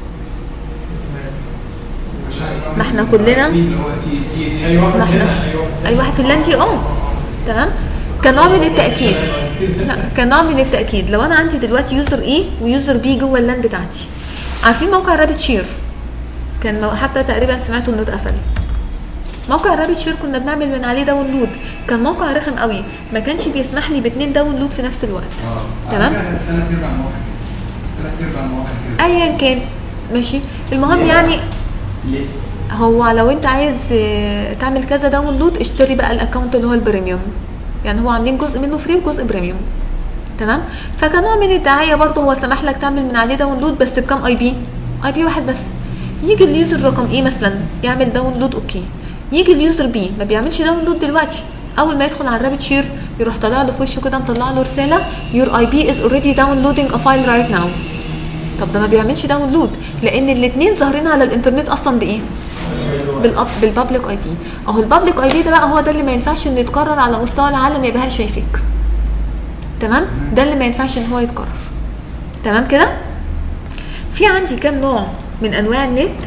ما احنا كلنا اللي هو تي تي اي واحد ما احنا- هنا اي واحد اي واحد في اللانتي اه تمام كنوع من التاكيد لا كنوع من التاكيد لو انا عندي دلوقتي يوزر ايه ويوزر بي جوه اللان بتاعتي عارفين موقع رابت شير كان مو- حتى تقريبا سمعتوا انه اتقفل موقع رابت شير كنا بنعمل من عليه داونلود كان موقع رخم قوي ما كانش بيسمح لي باتنين داونلود في نفس الوقت تمام ثلاث ارباع المواقع كده ثلاث ارباع المواقع كده ايا كان ماشي المهم ليه؟ يعني ليه؟ هو لو انت عايز آه، تعمل كذا داونلود اشتري بقى الاكونت اللي هو البريميوم يعني هو عاملين جزء منه فري وجزء بريميوم تمام فكنوع من الدعايه برضه هو سمح لك تعمل من عليه داونلود بس بكام اي بي اي بي واحد بس يجي اليوزر رقم ايه مثلا يعمل داونلود اوكي يجي اليوزر بي ما بيعملش داونلود دلوقتي اول ما يدخل على الرابت شير يروح طالع له في وشه كده مطلع له رساله your IP is already downloading a file right now طب ده ما بيعملش داونلود لان الاثنين ظاهرين على الانترنت اصلا بايه بالأب بالبابليك اي بي اهو البابليك اي بي ده بقى هو ده اللي ما ينفعش انه يتكرر على مستوى العالم يبقى شايفك تمام ده اللي ما ينفعش ان هو يتكرر تمام كده في عندي كام نوع من انواع النت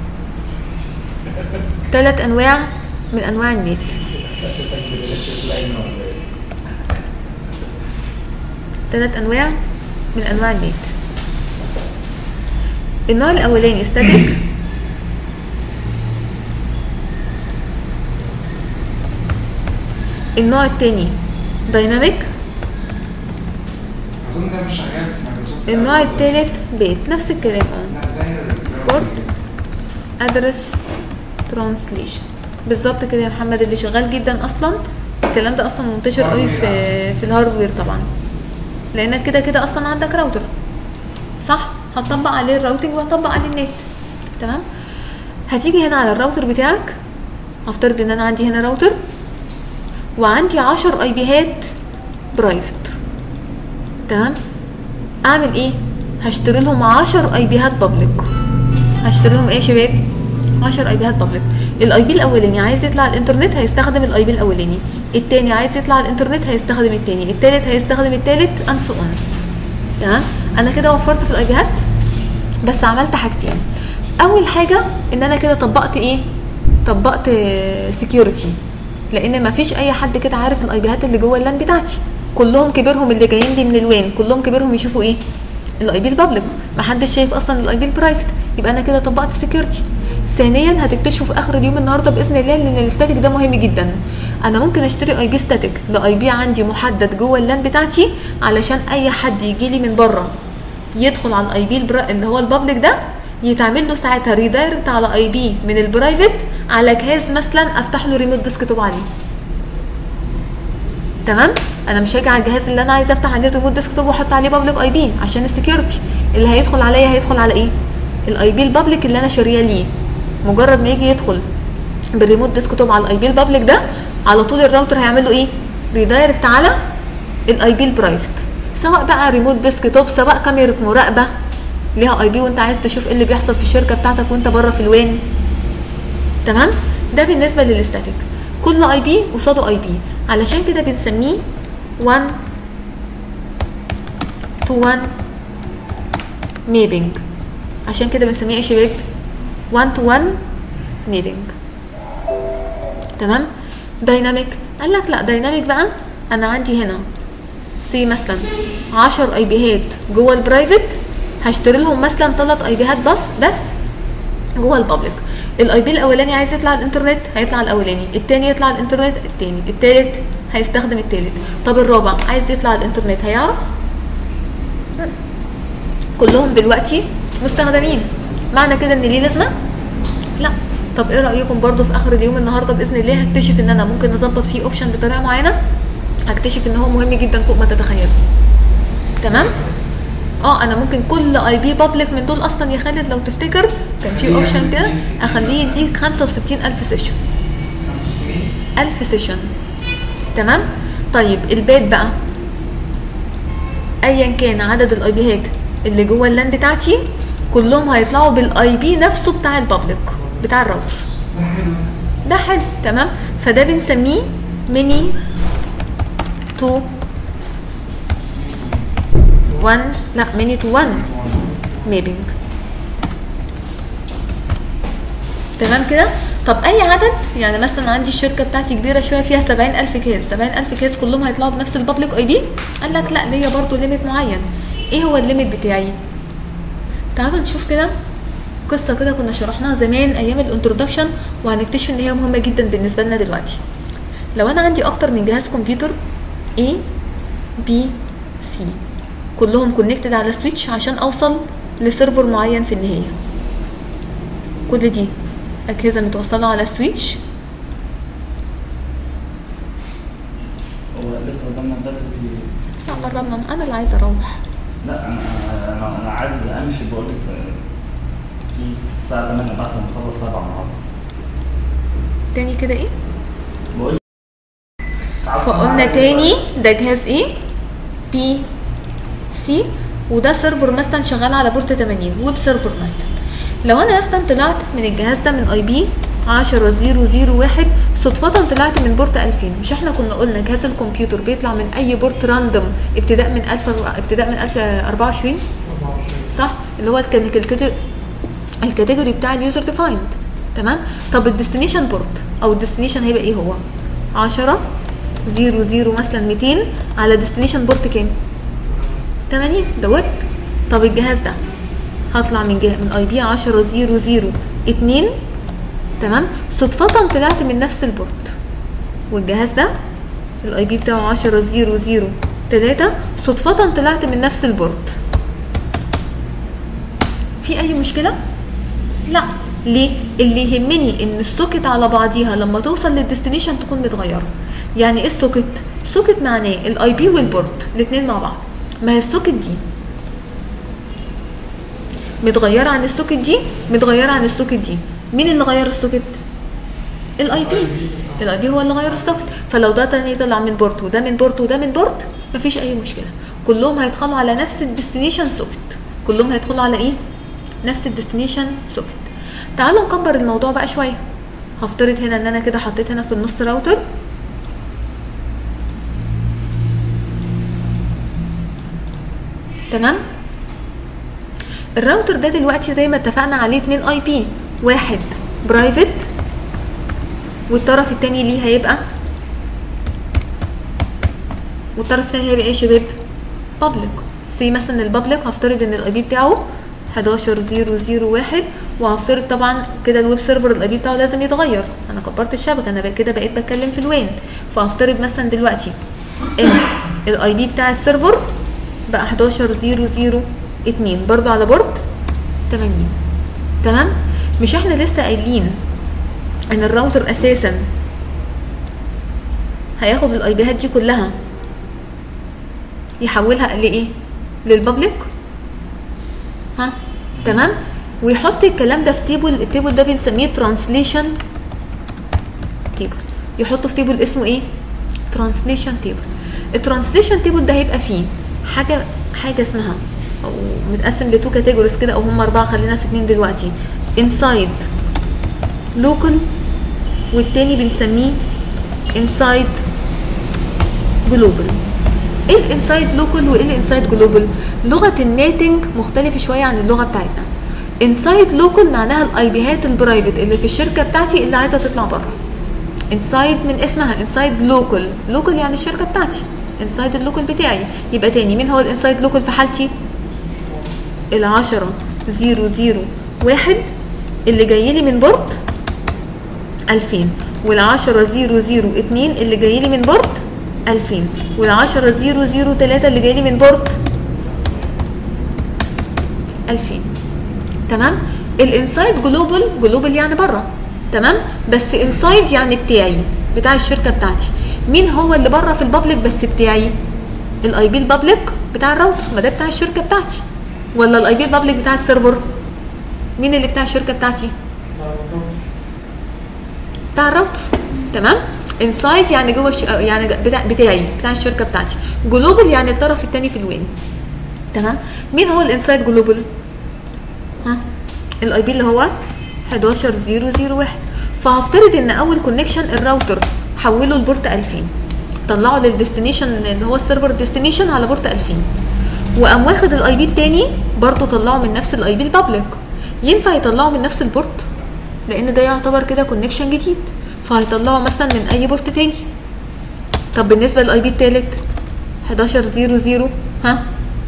ثلاث انواع من انواع النت ثلاث انواع من انواع النت النوع الاولاني ستاتيك النوع التاني دايناميك اظن ده مش شغال في مايكروسوفت النوع التالت بيت نفس الكلام اه لا زي بورد. ادرس ترانسليشن بالظبط كده يا محمد اللي شغال جدا اصلا الكلام ده اصلا منتشر قوي في في الهاردوير طبعا لانك كده كده اصلا عندك راوتر صح هتطبق عليه الراوتنج وهتطبق عليه النت تمام هتيجي هنا على الراوتر بتاعك هفترض ان انا عندي هنا راوتر وعندي 10 اي بيهات برايفت تمام اعمل ايه هشتري لهم 10 اي بيهات بابليك هشتري لهم ايه يا شباب 10 اي بيهات بابليك الاي بي الاولاني عايز يطلع على الانترنت هيستخدم الاي بي الاولاني التاني عايز يطلع على الانترنت هيستخدم التاني التالت هيستخدم التالت اند سو اون تمام انا كده وفرت في الاي بيهات بس عملت حاجتين اول حاجه ان انا كده طبقت ايه طبقت سكيورتي لان ما فيش اي حد كده عارف الاي بيهات اللي جوه اللان بتاعتي كلهم كبيرهم اللي جايين لي من الوين كلهم كبيرهم يشوفوا ايه الاي بي البابليك ما حدش شايف اصلا الاي بي البرايفت يبقى انا كده طبقت سكيورتي ثانيا هتكتشفوا في اخر اليوم النهارده باذن الله ان الاستاتيك ده مهم جدا انا ممكن اشتري اي بي ستاتيك لاي بي عندي محدد جوه اللان بتاعتي علشان اي حد يجي لي من بره يدخل على الاي بي اللي هو البابليك ده يتعمل له ساعتها ريدايركت على اي بي من البرايفت على جهاز مثلا افتح له ريموت ديسكتوب عليه تمام انا مش هاجي على الجهاز اللي انا عايزه افتح عليه الريموت ديسكتوب واحط عليه بابليك اي بي عشان السكيورتي اللي هيدخل عليا هيدخل على ايه الاي بي البابليك اللي انا شاريه ليه مجرد ما يجي يدخل بالريموت ديسكتوب على الاي بي البابليك ده على طول الراوتر هيعمل له ايه ريدايركت على الاي بي البرايفت سواء بقى ريموت ديسكتوب سواء كاميرا مراقبه ليها اي بي وانت عايز تشوف ايه اللي بيحصل في الشركه بتاعتك وانت بره في الوين تمام ده بالنسبه للاستاتيك كل اي بي قصاده اي بي علشان كده بنسميه 1 to 1 ميبنج عشان كده بنسميه ايه يا شباب 1 to 1 ميبنج تمام دايناميك قال لك لا دايناميك بقى انا عندي هنا سي مثلا 10 اي بيهات جوه البرايفت هشتري لهم مثلا 3 اي بيهات بس بس جوه البابليك الاي بي الاولاني عايز يطلع على الانترنت هيطلع الاولاني التاني يطلع على الانترنت التاني التالت هيستخدم التالت طب الرابع عايز يطلع على الانترنت هيعرف كلهم دلوقتي مستخدمين معنى كده ان ليه لازمه لا طب ايه رايكم برضو في اخر اليوم النهارده باذن الله هكتشف ان انا ممكن اظبط فيه اوبشن بطريقه معينه هكتشف ان هو مهم جدا فوق ما تتخيلوا تمام اه انا ممكن كل اي بي بابليك من دول اصلا يا خالد لو تفتكر كان في اوبشن كده اخليه يديك 65000 سيشن 1000 سيشن تمام طيب البات بقى ايا كان عدد الاي بيهات اللي جوه اللان بتاعتي كلهم هيطلعوا بالاي بي نفسه بتاع البابليك بتاع الراوتر ده حلو ده حلو تمام فده بنسميه ميني تو 1 لا ميني تو 1 ميبنج تمام كده طب اي عدد يعني مثلا عندي الشركه بتاعتي كبيره شويه فيها 70000 كيس 70000 كيس كلهم هيطلعوا بنفس البابليك اي بي قال لك لا ليا برضو ليميت معين ايه هو الليميت بتاعي تعالوا نشوف كده قصه كده كنا شرحناها زمان ايام الانترودكشن وهنكتشف ان هي مهمه جدا بالنسبه لنا دلوقتي لو انا عندي اكتر من جهاز كمبيوتر A B C كلهم كونكتد على سويتش عشان اوصل لسيرفر معين في النهايه كل دي اجهزه متوصله على سويتش هو لسه قدامنا الداتا دي لا قربنا انا اللي عايزه اروح لا انا انا انا عايز امشي بقول لك في الساعه 8 مثلا نخلص 7 النهارده تاني كده ايه بقول لك فقلنا تاني ده جهاز ايه بي سي وده سيرفر مثلا شغال على بورت 80 ويب سيرفر مثلا لو انا مثلا طلعت من الجهاز ده من اي بي 10001 صدفة طلعت من بورت 2000 مش احنا كنا قلنا جهاز الكمبيوتر بيطلع من اي بورت راندوم ابتداء من 1000 ابتداء من 1024 صح اللي هو كان الكاتيجوري الكاتيجوري بتاع اليوزر ديفايند تمام طب الديستنيشن بورت او الديستنيشن هيبقى ايه هو 10 0 0 مثلا 200 على ديستنيشن بورت كام 80 ده ويب طب الجهاز ده هطلع من جهه من اي بي 10 0 0 2 تمام صدفة طلعت من نفس البورت والجهاز ده الاي بي بتاعه 10 0 0 3 صدفة طلعت من نفس البورت في اي مشكلة؟ لا ليه؟ اللي يهمني ان السوكت على بعضيها لما توصل للديستنيشن تكون متغيرة يعني ايه السوكت؟ سوكت معناه الاي بي والبورت الاتنين مع بعض ما هي السوكت دي متغيرة عن السوكت دي متغيرة عن السوكت دي مين اللي غير السوكت؟ الاي بي الاي بي هو اللي غير السوكت فلو ده تاني طلع من بورت وده من بورت وده من بورت مفيش اي مشكله كلهم هيدخلوا على نفس الديستنيشن سوكت كلهم هيدخلوا على ايه نفس الديستنيشن سوكت تعالوا نكبر الموضوع بقى شويه هفترض هنا ان انا كده حطيت هنا في النص راوتر تمام الراوتر ده دلوقتي زي ما اتفقنا عليه اتنين اي بي واحد برايفت والطرف التاني ليه هيبقى والطرف التاني هيبقى ايه يا شباب بابليك سي مثلا البابليك هفترض ان الاي بي بتاعه 11001 وهفترض طبعا كده الويب سيرفر الاي بي بتاعه لازم يتغير انا كبرت الشبكه انا بقى كده بقيت بتكلم في الوين فهفترض مثلا دلوقتي ان الاي بي بتاع السيرفر بقى 11002 برضو على بورد 80 تمام مش احنا لسه قايلين ان الراوتر اساسا هياخد الاي بيهات دي كلها يحولها لايه للبابليك ها تمام ويحط الكلام ده في تيبل التيبل ده بنسميه ترانسليشن تيبل يحطه في تيبل اسمه ايه ترانسليشن تيبل الترانسليشن تيبل ده هيبقى فيه حاجه حاجه اسمها او متقسم لتو كاتيجوريز كده او هم اربعه خلينا في اتنين دلوقتي انسايد لوكال والتاني بنسميه انسايد جلوبال ايه الانسايد لوكال وايه الانسايد جلوبال لغه الناتنج مختلفه شويه عن اللغه بتاعتنا انسايد لوكال معناها الاي بيهات البرايفت اللي في الشركه بتاعتي اللي عايزه تطلع بره انسايد من اسمها انسايد لوكال لوكال يعني الشركه بتاعتي انسايد اللوكال بتاعي يبقى تاني مين هو الانسايد لوكال في حالتي العشرة زيرو زيرو واحد اللي جاي لي من بورت ألفين والعشرة زيرو زيرو اتنين اللي جاي لي من بورت ألفين والعشرة زيرو زيرو تلاتة اللي جاي لي من بورت ألفين تمام الانسايد جلوبال جلوبال يعني بره تمام بس انسايد يعني بتاعي بتاع الشركه بتاعتي مين هو اللي بره في البابليك بس بتاعي الاي بي البابليك بتاع الراوتر ما ده بتاع الشركه بتاعتي ولا الاي بي البابليك بتاع السيرفر مين اللي بتاع الشركه بتاعتي بتاع الراوتر تمام انسايد يعني جوه الش... يعني بتاع بتاعي بتاع الشركه بتاعتي جلوبال يعني الطرف الثاني في الوين تمام مين هو الانسايد جلوبال ها الاي بي اللي هو 11001 فهفترض ان اول كونكشن الراوتر حوله لبورت 2000 طلعه للديستنيشن اللي هو السيرفر ديستنيشن على بورت 2000 وقام واخد الاي بي التاني برضه طلعه من نفس الاي بي البابليك ينفع يطلعه من نفس البورت لان ده يعتبر كده كونكشن جديد فهيطلعه مثلا من اي بورت تاني طب بالنسبه للاي بي التالت 1100 ها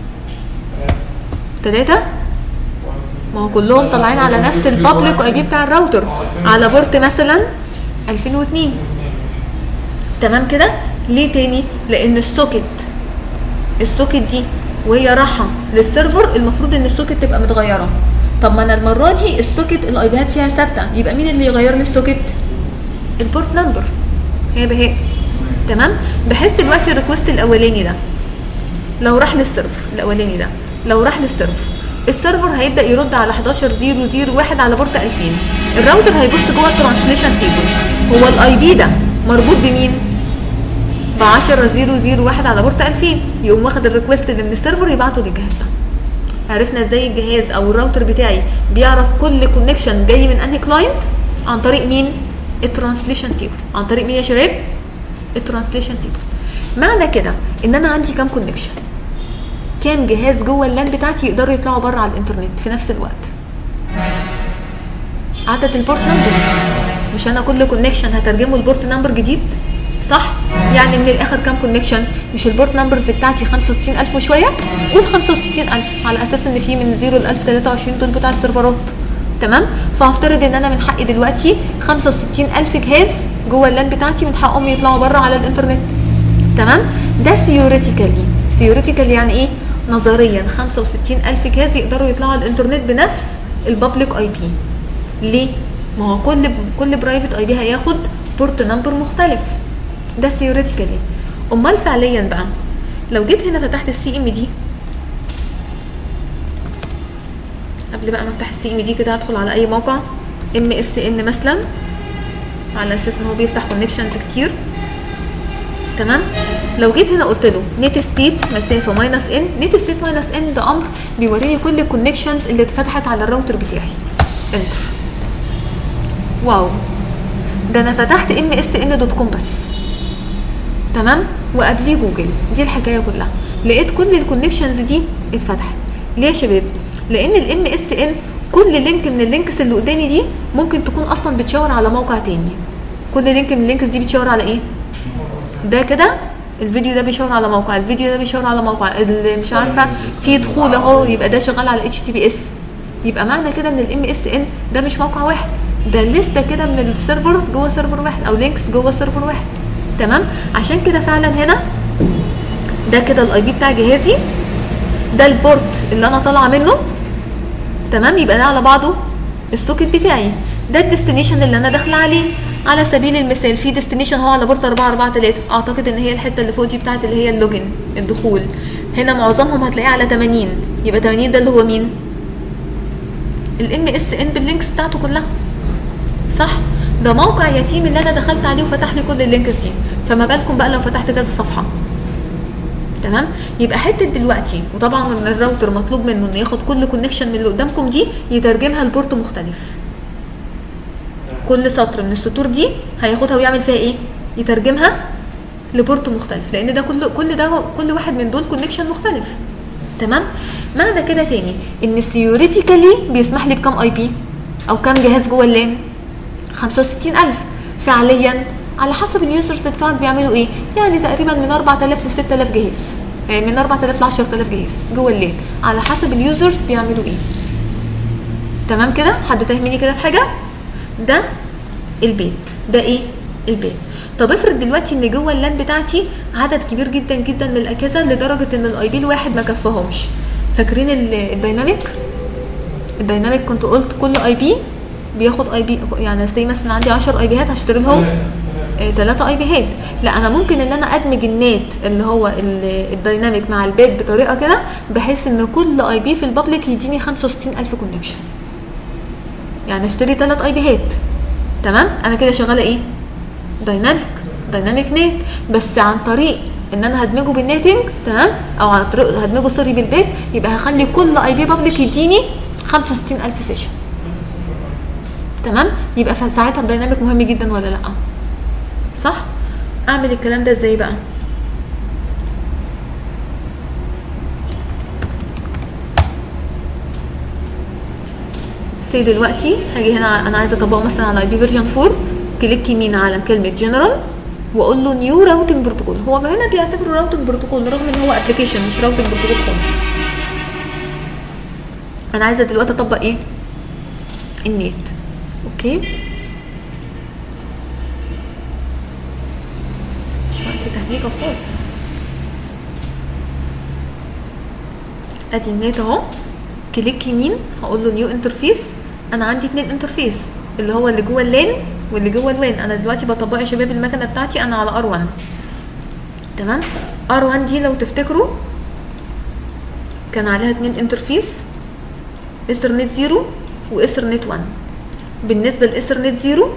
تلاتة ما هو كلهم طالعين على نفس البابليك اي بي بتاع الراوتر على بورت مثلا 2002 تمام كده ليه تاني لان السوكت السوكت دي وهي رايحه للسيرفر المفروض ان السوكت تبقى متغيره طب ما انا المره دي السوكت الاي بيهات فيها ثابته يبقى مين اللي يغير لي السوكت البورت نمبر هي بهاء تمام بحيث دلوقتي الريكوست الاولاني ده لو راح للسيرفر الاولاني ده لو راح للسيرفر السيرفر هيبدا يرد على 11001 على بورت 2000 الراوتر هيبص جوه الترانسليشن تيبل هو الاي بي ده مربوط بمين ب 10001 على بورت 2000 يقوم واخد الريكوست اللي من السيرفر يبعته للجهاز ده عرفنا ازاي الجهاز او الراوتر بتاعي بيعرف كل كونكشن جاي من انهي كلاينت عن طريق مين الترانسليشن تيبل عن طريق مين يا شباب الترانسليشن تيبل معنى كده ان انا عندي كام كونكشن كام جهاز جوه اللان بتاعتي يقدروا يطلعوا بره على الانترنت في نفس الوقت عدد البورت نمبرز مش انا كل كونكشن هترجمه لبورت نمبر جديد صح يعني من الاخر كام كونكشن مش البورت نمبرز بتاعتي 65000 وشويه قول 65000 على اساس ان في من 0 ل 1023 دول بتاع السيرفرات تمام فهفترض ان انا من حقي دلوقتي 65000 جهاز جوه اللان بتاعتي من حقهم يطلعوا بره على الانترنت تمام ده ثيوريتيكالي ثيوريتيكالي يعني ايه نظريا 65000 جهاز يقدروا يطلعوا على الانترنت بنفس البابليك اي بي ليه ما هو كل كل برايفت اي بي هياخد بورت نمبر مختلف ده ثيوريتيكالي امال فعليا بقى لو جيت هنا فتحت السي ام دي قبل بقى ما افتح السي ام دي كده هدخل على اي موقع ام اس ان مثلا على اساس ان هو بيفتح كونكشنز كتير تمام لو جيت هنا قلت له نت ستيت مسافه ماينس ان نت ستيت ماينس ان ده امر بيوريني كل الكونكشنز اللي اتفتحت على الراوتر بتاعي انتر واو ده انا فتحت ام اس ان دوت كوم بس تمام وقبليه جوجل دي الحكايه كلها لقيت كل الكونكشنز دي اتفتحت ليه يا شباب لان الام اس ان كل لينك من اللينكس اللي قدامي دي ممكن تكون اصلا بتشاور على موقع تاني كل لينك من اللينكس دي بتشاور على ايه ده كده الفيديو ده بيشاور على موقع الفيديو ده بيشاور على موقع اللي مش عارفه في دخول اهو يبقى ده شغال على اتش تي بي اس يبقى معنى كده ان الام اس ان ده مش موقع واحد ده لسته كده من السيرفرز جوه سيرفر واحد او لينكس جوه سيرفر واحد تمام عشان كده فعلا هنا ده كده الاي بي بتاع جهازي ده البورت اللي انا طالعه منه تمام يبقى ده على بعضه السوكت بتاعي ده الديستنيشن اللي انا داخله عليه على سبيل المثال في ديستنيشن هو على بورت 443 اعتقد ان هي الحته اللي فوق دي بتاعت اللي هي اللوجن الدخول هنا معظمهم هتلاقيه على 80 يبقى 80 ده اللي هو مين الام اس ان باللينكس بتاعته كلها صح ده موقع يتيم اللي انا دخلت عليه وفتح لي كل اللينكس دي فما بالكم بقى لو فتحت كذا صفحه تمام يبقى حته دلوقتي وطبعا ان الراوتر مطلوب منه انه ياخد كل كونكشن من اللي قدامكم دي يترجمها لبورت مختلف كل سطر من السطور دي هياخدها ويعمل فيها ايه يترجمها لبورت مختلف لان ده كل كل ده كل واحد من دول كونكشن مختلف تمام معنى كده تاني ان ثيوريتيكالي بيسمح لي بكام اي بي او كام جهاز جوه اللان 65000 فعليا على حسب اليوزرز بتوعك بيعملوا ايه يعني تقريبا من 4000 ل 6000 جهاز آه، من 4000 ل 10000 جهاز جوه الليل على حسب اليوزرز بيعملوا ايه تمام كده حد فاهمني كده في حاجه ده البيت ده ايه البيت طب افرض دلوقتي ان جوه اللان بتاعتي عدد كبير جدا جدا من الاجهزه لدرجه ان الاي بي الواحد ما كفاهمش فاكرين ال- الديناميك الديناميك كنت قلت كل اي بي بياخد اي بي يعني زي مثلا عندي 10 اي بيهات هشتري لهم ثلاثة اي بيهات لا انا ممكن ان انا ادمج النات اللي هو ال- الديناميك مع البيت بطريقه كده بحيث ان كل اي بي في البابليك يديني 65000 كونكشن يعني اشتري ثلاث اي بيهات تمام انا كده شغاله ايه دايناميك دايناميك نت بس عن طريق ان انا هدمجه بالنيتنج تمام او عن طريق هدمجه سوري بالبيت يبقى هخلي كل اي بي بابليك يديني 65000 سيشن تمام يبقى في ساعتها الدايناميك مهم جدا ولا لا صح اعمل الكلام ده ازاي بقى سي دلوقتي هاجي هنا انا عايزه اطبقه مثلا على اي بي فيرجن 4 كليك يمين على كلمه جنرال واقول له نيو راوتنج بروتوكول هو هنا بيعتبره راوتنج بروتوكول رغم ان هو ابلكيشن مش راوتنج بروتوكول خالص انا عايزه دلوقتي اطبق ايه النت اوكي مش وقت تهنيجه خالص ادي النت اهو كليك يمين هقول له نيو انترفيس انا عندي اتنين انترفيس اللي هو اللي جوه اللان واللي جوه الوان انا دلوقتي بطبق يا شباب المكنه بتاعتي انا على ار1 تمام ار1 دي لو تفتكروا كان عليها اتنين انترفيس ايثرنت 0 وايثرنت 1 بالنسبه لايثرنت 0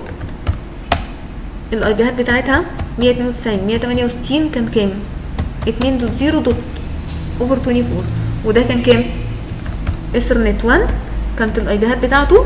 الاي بيهات بتاعتها 192 168 كان كام 2.0 دوت اوفر 24 وده كان كام ايثرنت 1 كانت الاي بيهات بتاعته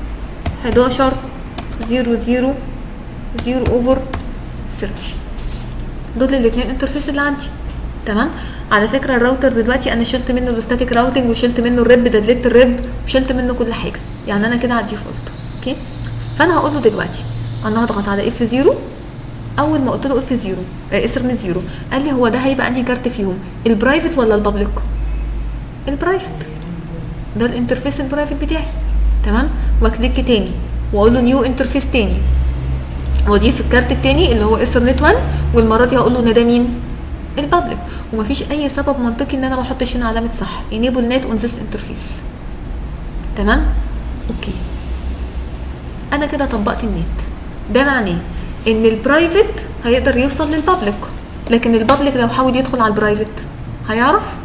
11 0 0 0 اوفر 30 دول الاثنين انترفيس اللي عندي تمام على فكره الراوتر دلوقتي انا شلت منه الستاتيك راوتنج وشلت منه الريب دلت الريب وشلت منه كل حاجه يعني انا كده على الديفولت اوكي فانا هقول له دلوقتي انا هضغط على اف 0 اول ما قلت له اف 0 ايثرنت 0 قال لي هو ده هيبقى انهي كارت فيهم البرايفت ولا البابليك البرايفت ده الانترفيس البرايفت بتاعي تمام واكليك تاني واقول له نيو انترفيس تاني واضيف الكارت التاني اللي هو ايثرنت 1 والمره دي هقول له ان ده مين البابليك ومفيش اي سبب منطقي ان انا ما احطش هنا علامه صح enable net on this interface تمام اوكي انا كده طبقت النت ده معناه ان البرايفت هيقدر يوصل للبابليك لكن البابليك لو حاول يدخل على البرايفت هيعرف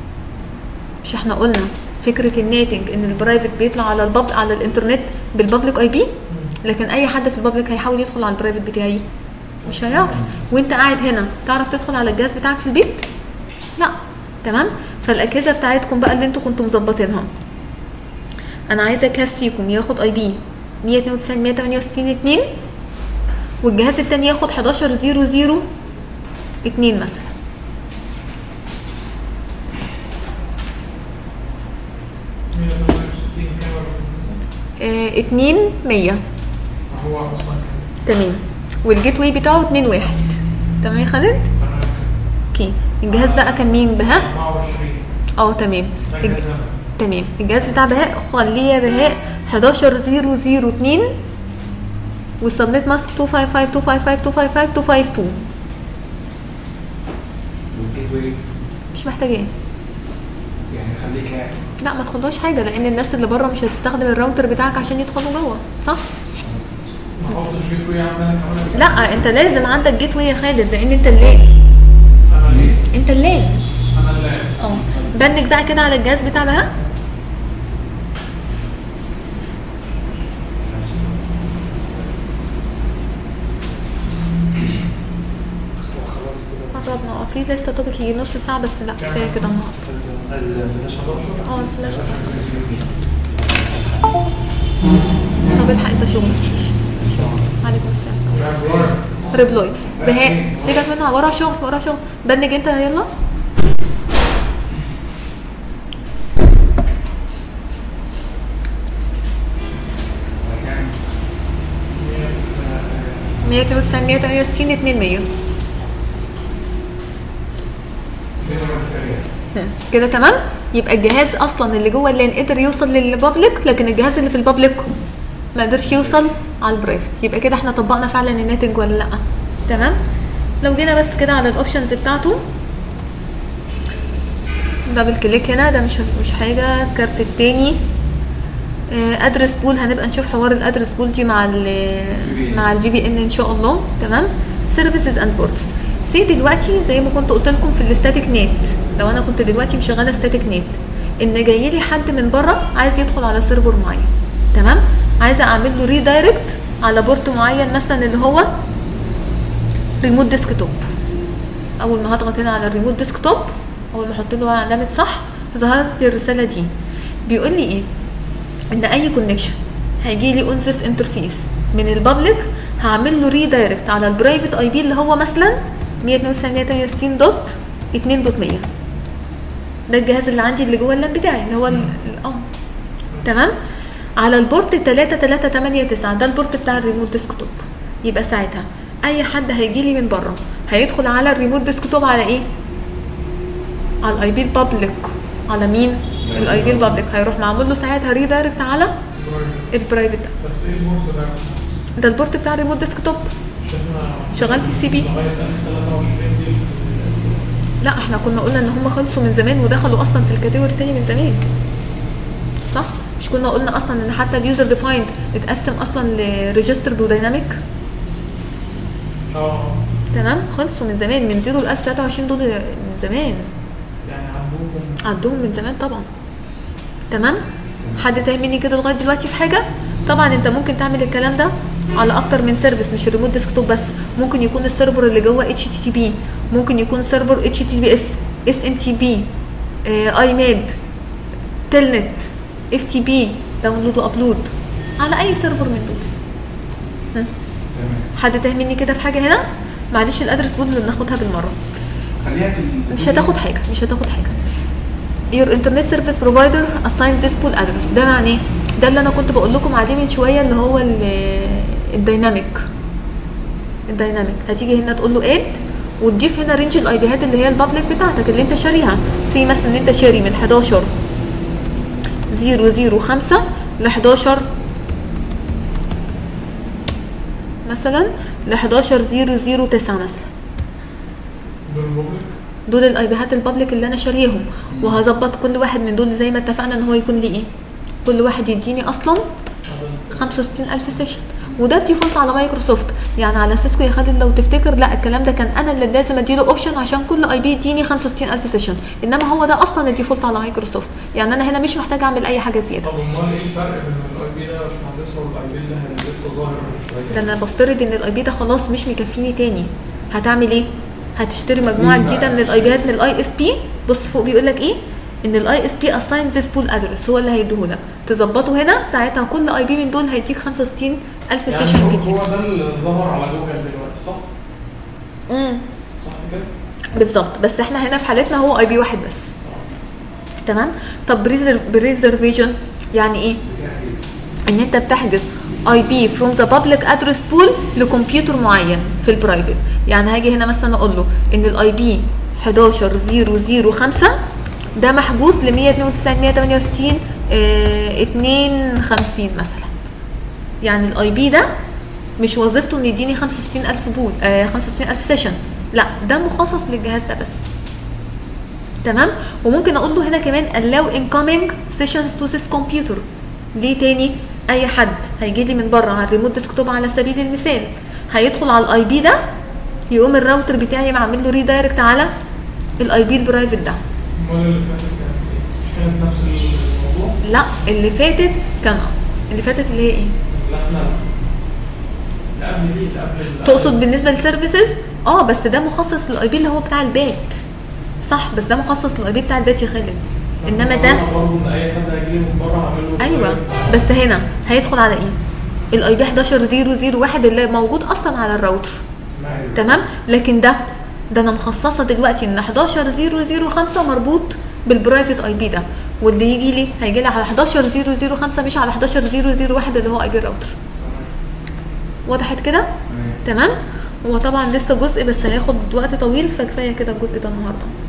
مش احنا قلنا فكره الناتنج ان البرايفت بيطلع على الباب على الانترنت بالبابليك اي بي لكن اي حد في البابليك هيحاول يدخل على البرايفت بتاعي مش هيعرف وانت قاعد هنا تعرف تدخل على الجهاز بتاعك في البيت لا تمام فالاجهزه بتاعتكم بقى اللي انتوا كنتوا مظبطينها انا عايزه جهاز فيكم ياخد اي بي 192 168 2 والجهاز التاني ياخد 11 0 0 2 مثلا اه 2 100 هو اصلا تمام والجيت واي بتاعه 2 1 تمام يا خالد كان اوكي الجهاز بقى كان مين بهاء 24 اه تمام ده الج- كان زمان. تمام الجهاز بتاع بهاء خليه يا بهاء 11 0 0 2 والسبنت ماسك 255 255 255 252 والجيت واي مش محتاجاه يعني خليه كام؟ لا ما تاخدوش حاجه لان الناس اللي بره مش هتستخدم الراوتر بتاعك عشان يدخلوا جوه صح جيت واي عمال كمان لا انت لازم عندك جيت واي يا خالد لان انت اللان انا ليه؟ انت اللان انا اللي اه بنك بقى كده على الجهاز بتاع بهاء خلاص كده قربنا اه في لسه توبك يجي نص ساعة بس لا كفاية كده النهارده الفلاش خلاص اه الفلاش طب الحق انت شغل عليكم السلام ريبلاي بهاء سيبك منها ورا شغل ورا شغل بنج انت يلا كام؟ 192 168 200 هم، كده تمام يبقى الجهاز اصلا اللي جوه اللان قدر يوصل للبابليك لكن الجهاز اللي في البابليك ما قدرش يوصل على البرايفت يبقى كده احنا طبقنا فعلا الناتج ولا لا تمام لو جينا بس كده على الاوبشنز بتاعته دبل كليك هنا ده مش مش حاجه الكارت التاني ادرس بول هنبقى نشوف حوار الادرس بول دي مع ال مع الفي بي ان ان شاء الله تمام سيرفيسز اند بوردز سي دلوقتي زي ما كنت قلت لكم في الاستاتيك نت لو انا كنت دلوقتي مشغله ستاتيك نت ان جاي لي حد من بره عايز يدخل على سيرفر معين تمام عايزه اعمل له ريدايركت على بورت معين مثلا اللي هو ريموت ديسكتوب اول ما هضغط هنا على الريموت ديسكتوب اول ما احط له علامه صح ظهرت لي الرساله دي بيقول لي ايه ان اي كونكشن هيجي لي اون ذس انترفيس من البابليك هعمل له ريدايركت على البرايفت اي بي اللي هو مثلا 192 دوت 2 دوت 100 ده الجهاز اللي عندي اللي جوه اللاب بتاعي اللي هو ال- الام تمام على البورت 3389 ده البورت بتاع الريموت ديسكتوب يبقى ساعتها اي حد هيجي لي من بره هيدخل على الريموت ديسكتوب على ايه على الاي بي البابليك على مين الاي بي البابليك هيروح معمول له ساعتها ريدايركت على البرايفت ده بس ايه البورت ده؟ ده البورت بتاع الريموت ديسكتوب مش احنا شغلت السي بي لغايه 1023 دي لا احنا كنا قلنا ان هم خلصوا من زمان ودخلوا اصلا في الكاتيجوري تاني من زمان صح مش كنا قلنا اصلا ان حتى اليوزر ديفايند اتقسم اصلا لريجسترد ودايناميك اه تمام خلصوا من زمان من 0 ل 1023 دول من زمان يعني عندكم عندهم من زمان طبعا تمام حد تاه مني كده لغايه دلوقتي في حاجه طبعا انت ممكن تعمل الكلام ده على اكتر من سيرفيس مش الريموت ديسكتوب بس ممكن يكون السيرفر اللي جوه اتش تي تي بي ممكن يكون سيرفر اتش تي بي اس اس ام تي بي اي ماب تلنت اف تي بي داونلود وابلود على اي سيرفر من دول هم. تمام حد تاه مني كده في حاجه هنا معلش الادرس بول اللي بناخدها بالمره خليها في ال- مش هتاخد حاجه مش هتاخد حاجه your internet service provider assigns this pool address ده معناه ده اللي انا كنت بقول لكم عليه من شويه اللي هو ال- الديناميك الديناميك هتيجي هنا تقول له اد وتضيف هنا رينج الاي بيهات اللي هي البابليك بتاعتك اللي انت شاريها سي مثلا ان انت شاري من 11 005 ل 11 مثلا ل 11009 مثلا دول البوبليك دول الاي بيهات البابليك اللي انا شاريهم وهظبط كل واحد من دول زي ما اتفقنا ان هو يكون ليه ايه كل واحد يديني اصلا 65000 سيشن وده الديفولت على مايكروسوفت يعني على سيسكو يا خالد لو تفتكر لا الكلام ده كان انا اللي لازم اديله اوبشن عشان كل اي بي يديني 65000 سيشن انما هو ده اصلا الديفولت على مايكروسوفت يعني انا هنا مش محتاجه اعمل اي حاجه زياده طب امال ايه الفرق بين الاي بي ده يا باشمهندس والاي بي اللي لسه ظاهر من شويه؟ ده انا بفترض ان الاي بي ده خلاص مش مكفيني تاني هتعمل ايه هتشتري مجموعه مين بقى؟ جديده من الاي بيات من الاي اس بي بص فوق بيقول لك ايه ان الاي اس بي اساين ذيس بول ادرس هو اللي هيديهولك تظبطه هنا ساعتها كل اي بي من دول هيديك 65000 يعني سيشن هو- جديد هو ده اللي ظهر على جوجل دلوقتي صح؟ امم صح كده؟ بالظبط بس احنا هنا في حالتنا هو اي بي واحد بس تمام طب بريزرفيشن يعني ايه ان انت بتحجز اي بي فروم ذا بابليك ادرس بول لكمبيوتر معين في البرايفت يعني هاجي هنا مثلا اقول له ان الاي بي 11005 ده محجوز ل 192 168 اه 52 مثلا يعني الاي بي ده مش وظيفته ان يديني 65000 بول آه 65000 سيشن لا ده مخصص للجهاز ده بس تمام وممكن اقول له هنا كمان allow incoming sessions to this computer ليه تاني اي حد هيجي لي من بره على الريموت ديسكتوب على سبيل المثال هيدخل على الاي بي ده يقوم الراوتر بتاعي عامل له ريدايركت على الاي بي البرايفت ده امال اللي فاتت كانت ايه؟ مش كانت نفس الموضوع؟ لا اللي فاتت كان اللي فاتت اللي هي ايه لا لا اللي قبل دي اللي قبل اللي تقصد بالنسبه للسيرفيسز اه بس ده مخصص للاي بي اللي هو بتاع البيت صح بس ده مخصص للاي بي بتاع البيت يا خالد انما ده برضه ان اي حد هيجي لي من بره هعمل له ايوه بس هنا هيدخل على ايه الاي بي 11001 اللي موجود اصلا على الراوتر تمام لكن ده ده انا مخصصه دلوقتي ان 11005 مربوط بالبرايفت اي بي ده واللي يجي لي هيجي لي على 11005 مش على 11001 اللي هو اي بي الراوتر وضحت كده تمام هو طبعا لسه جزء بس هياخد وقت طويل فكفايه كده الجزء ده النهارده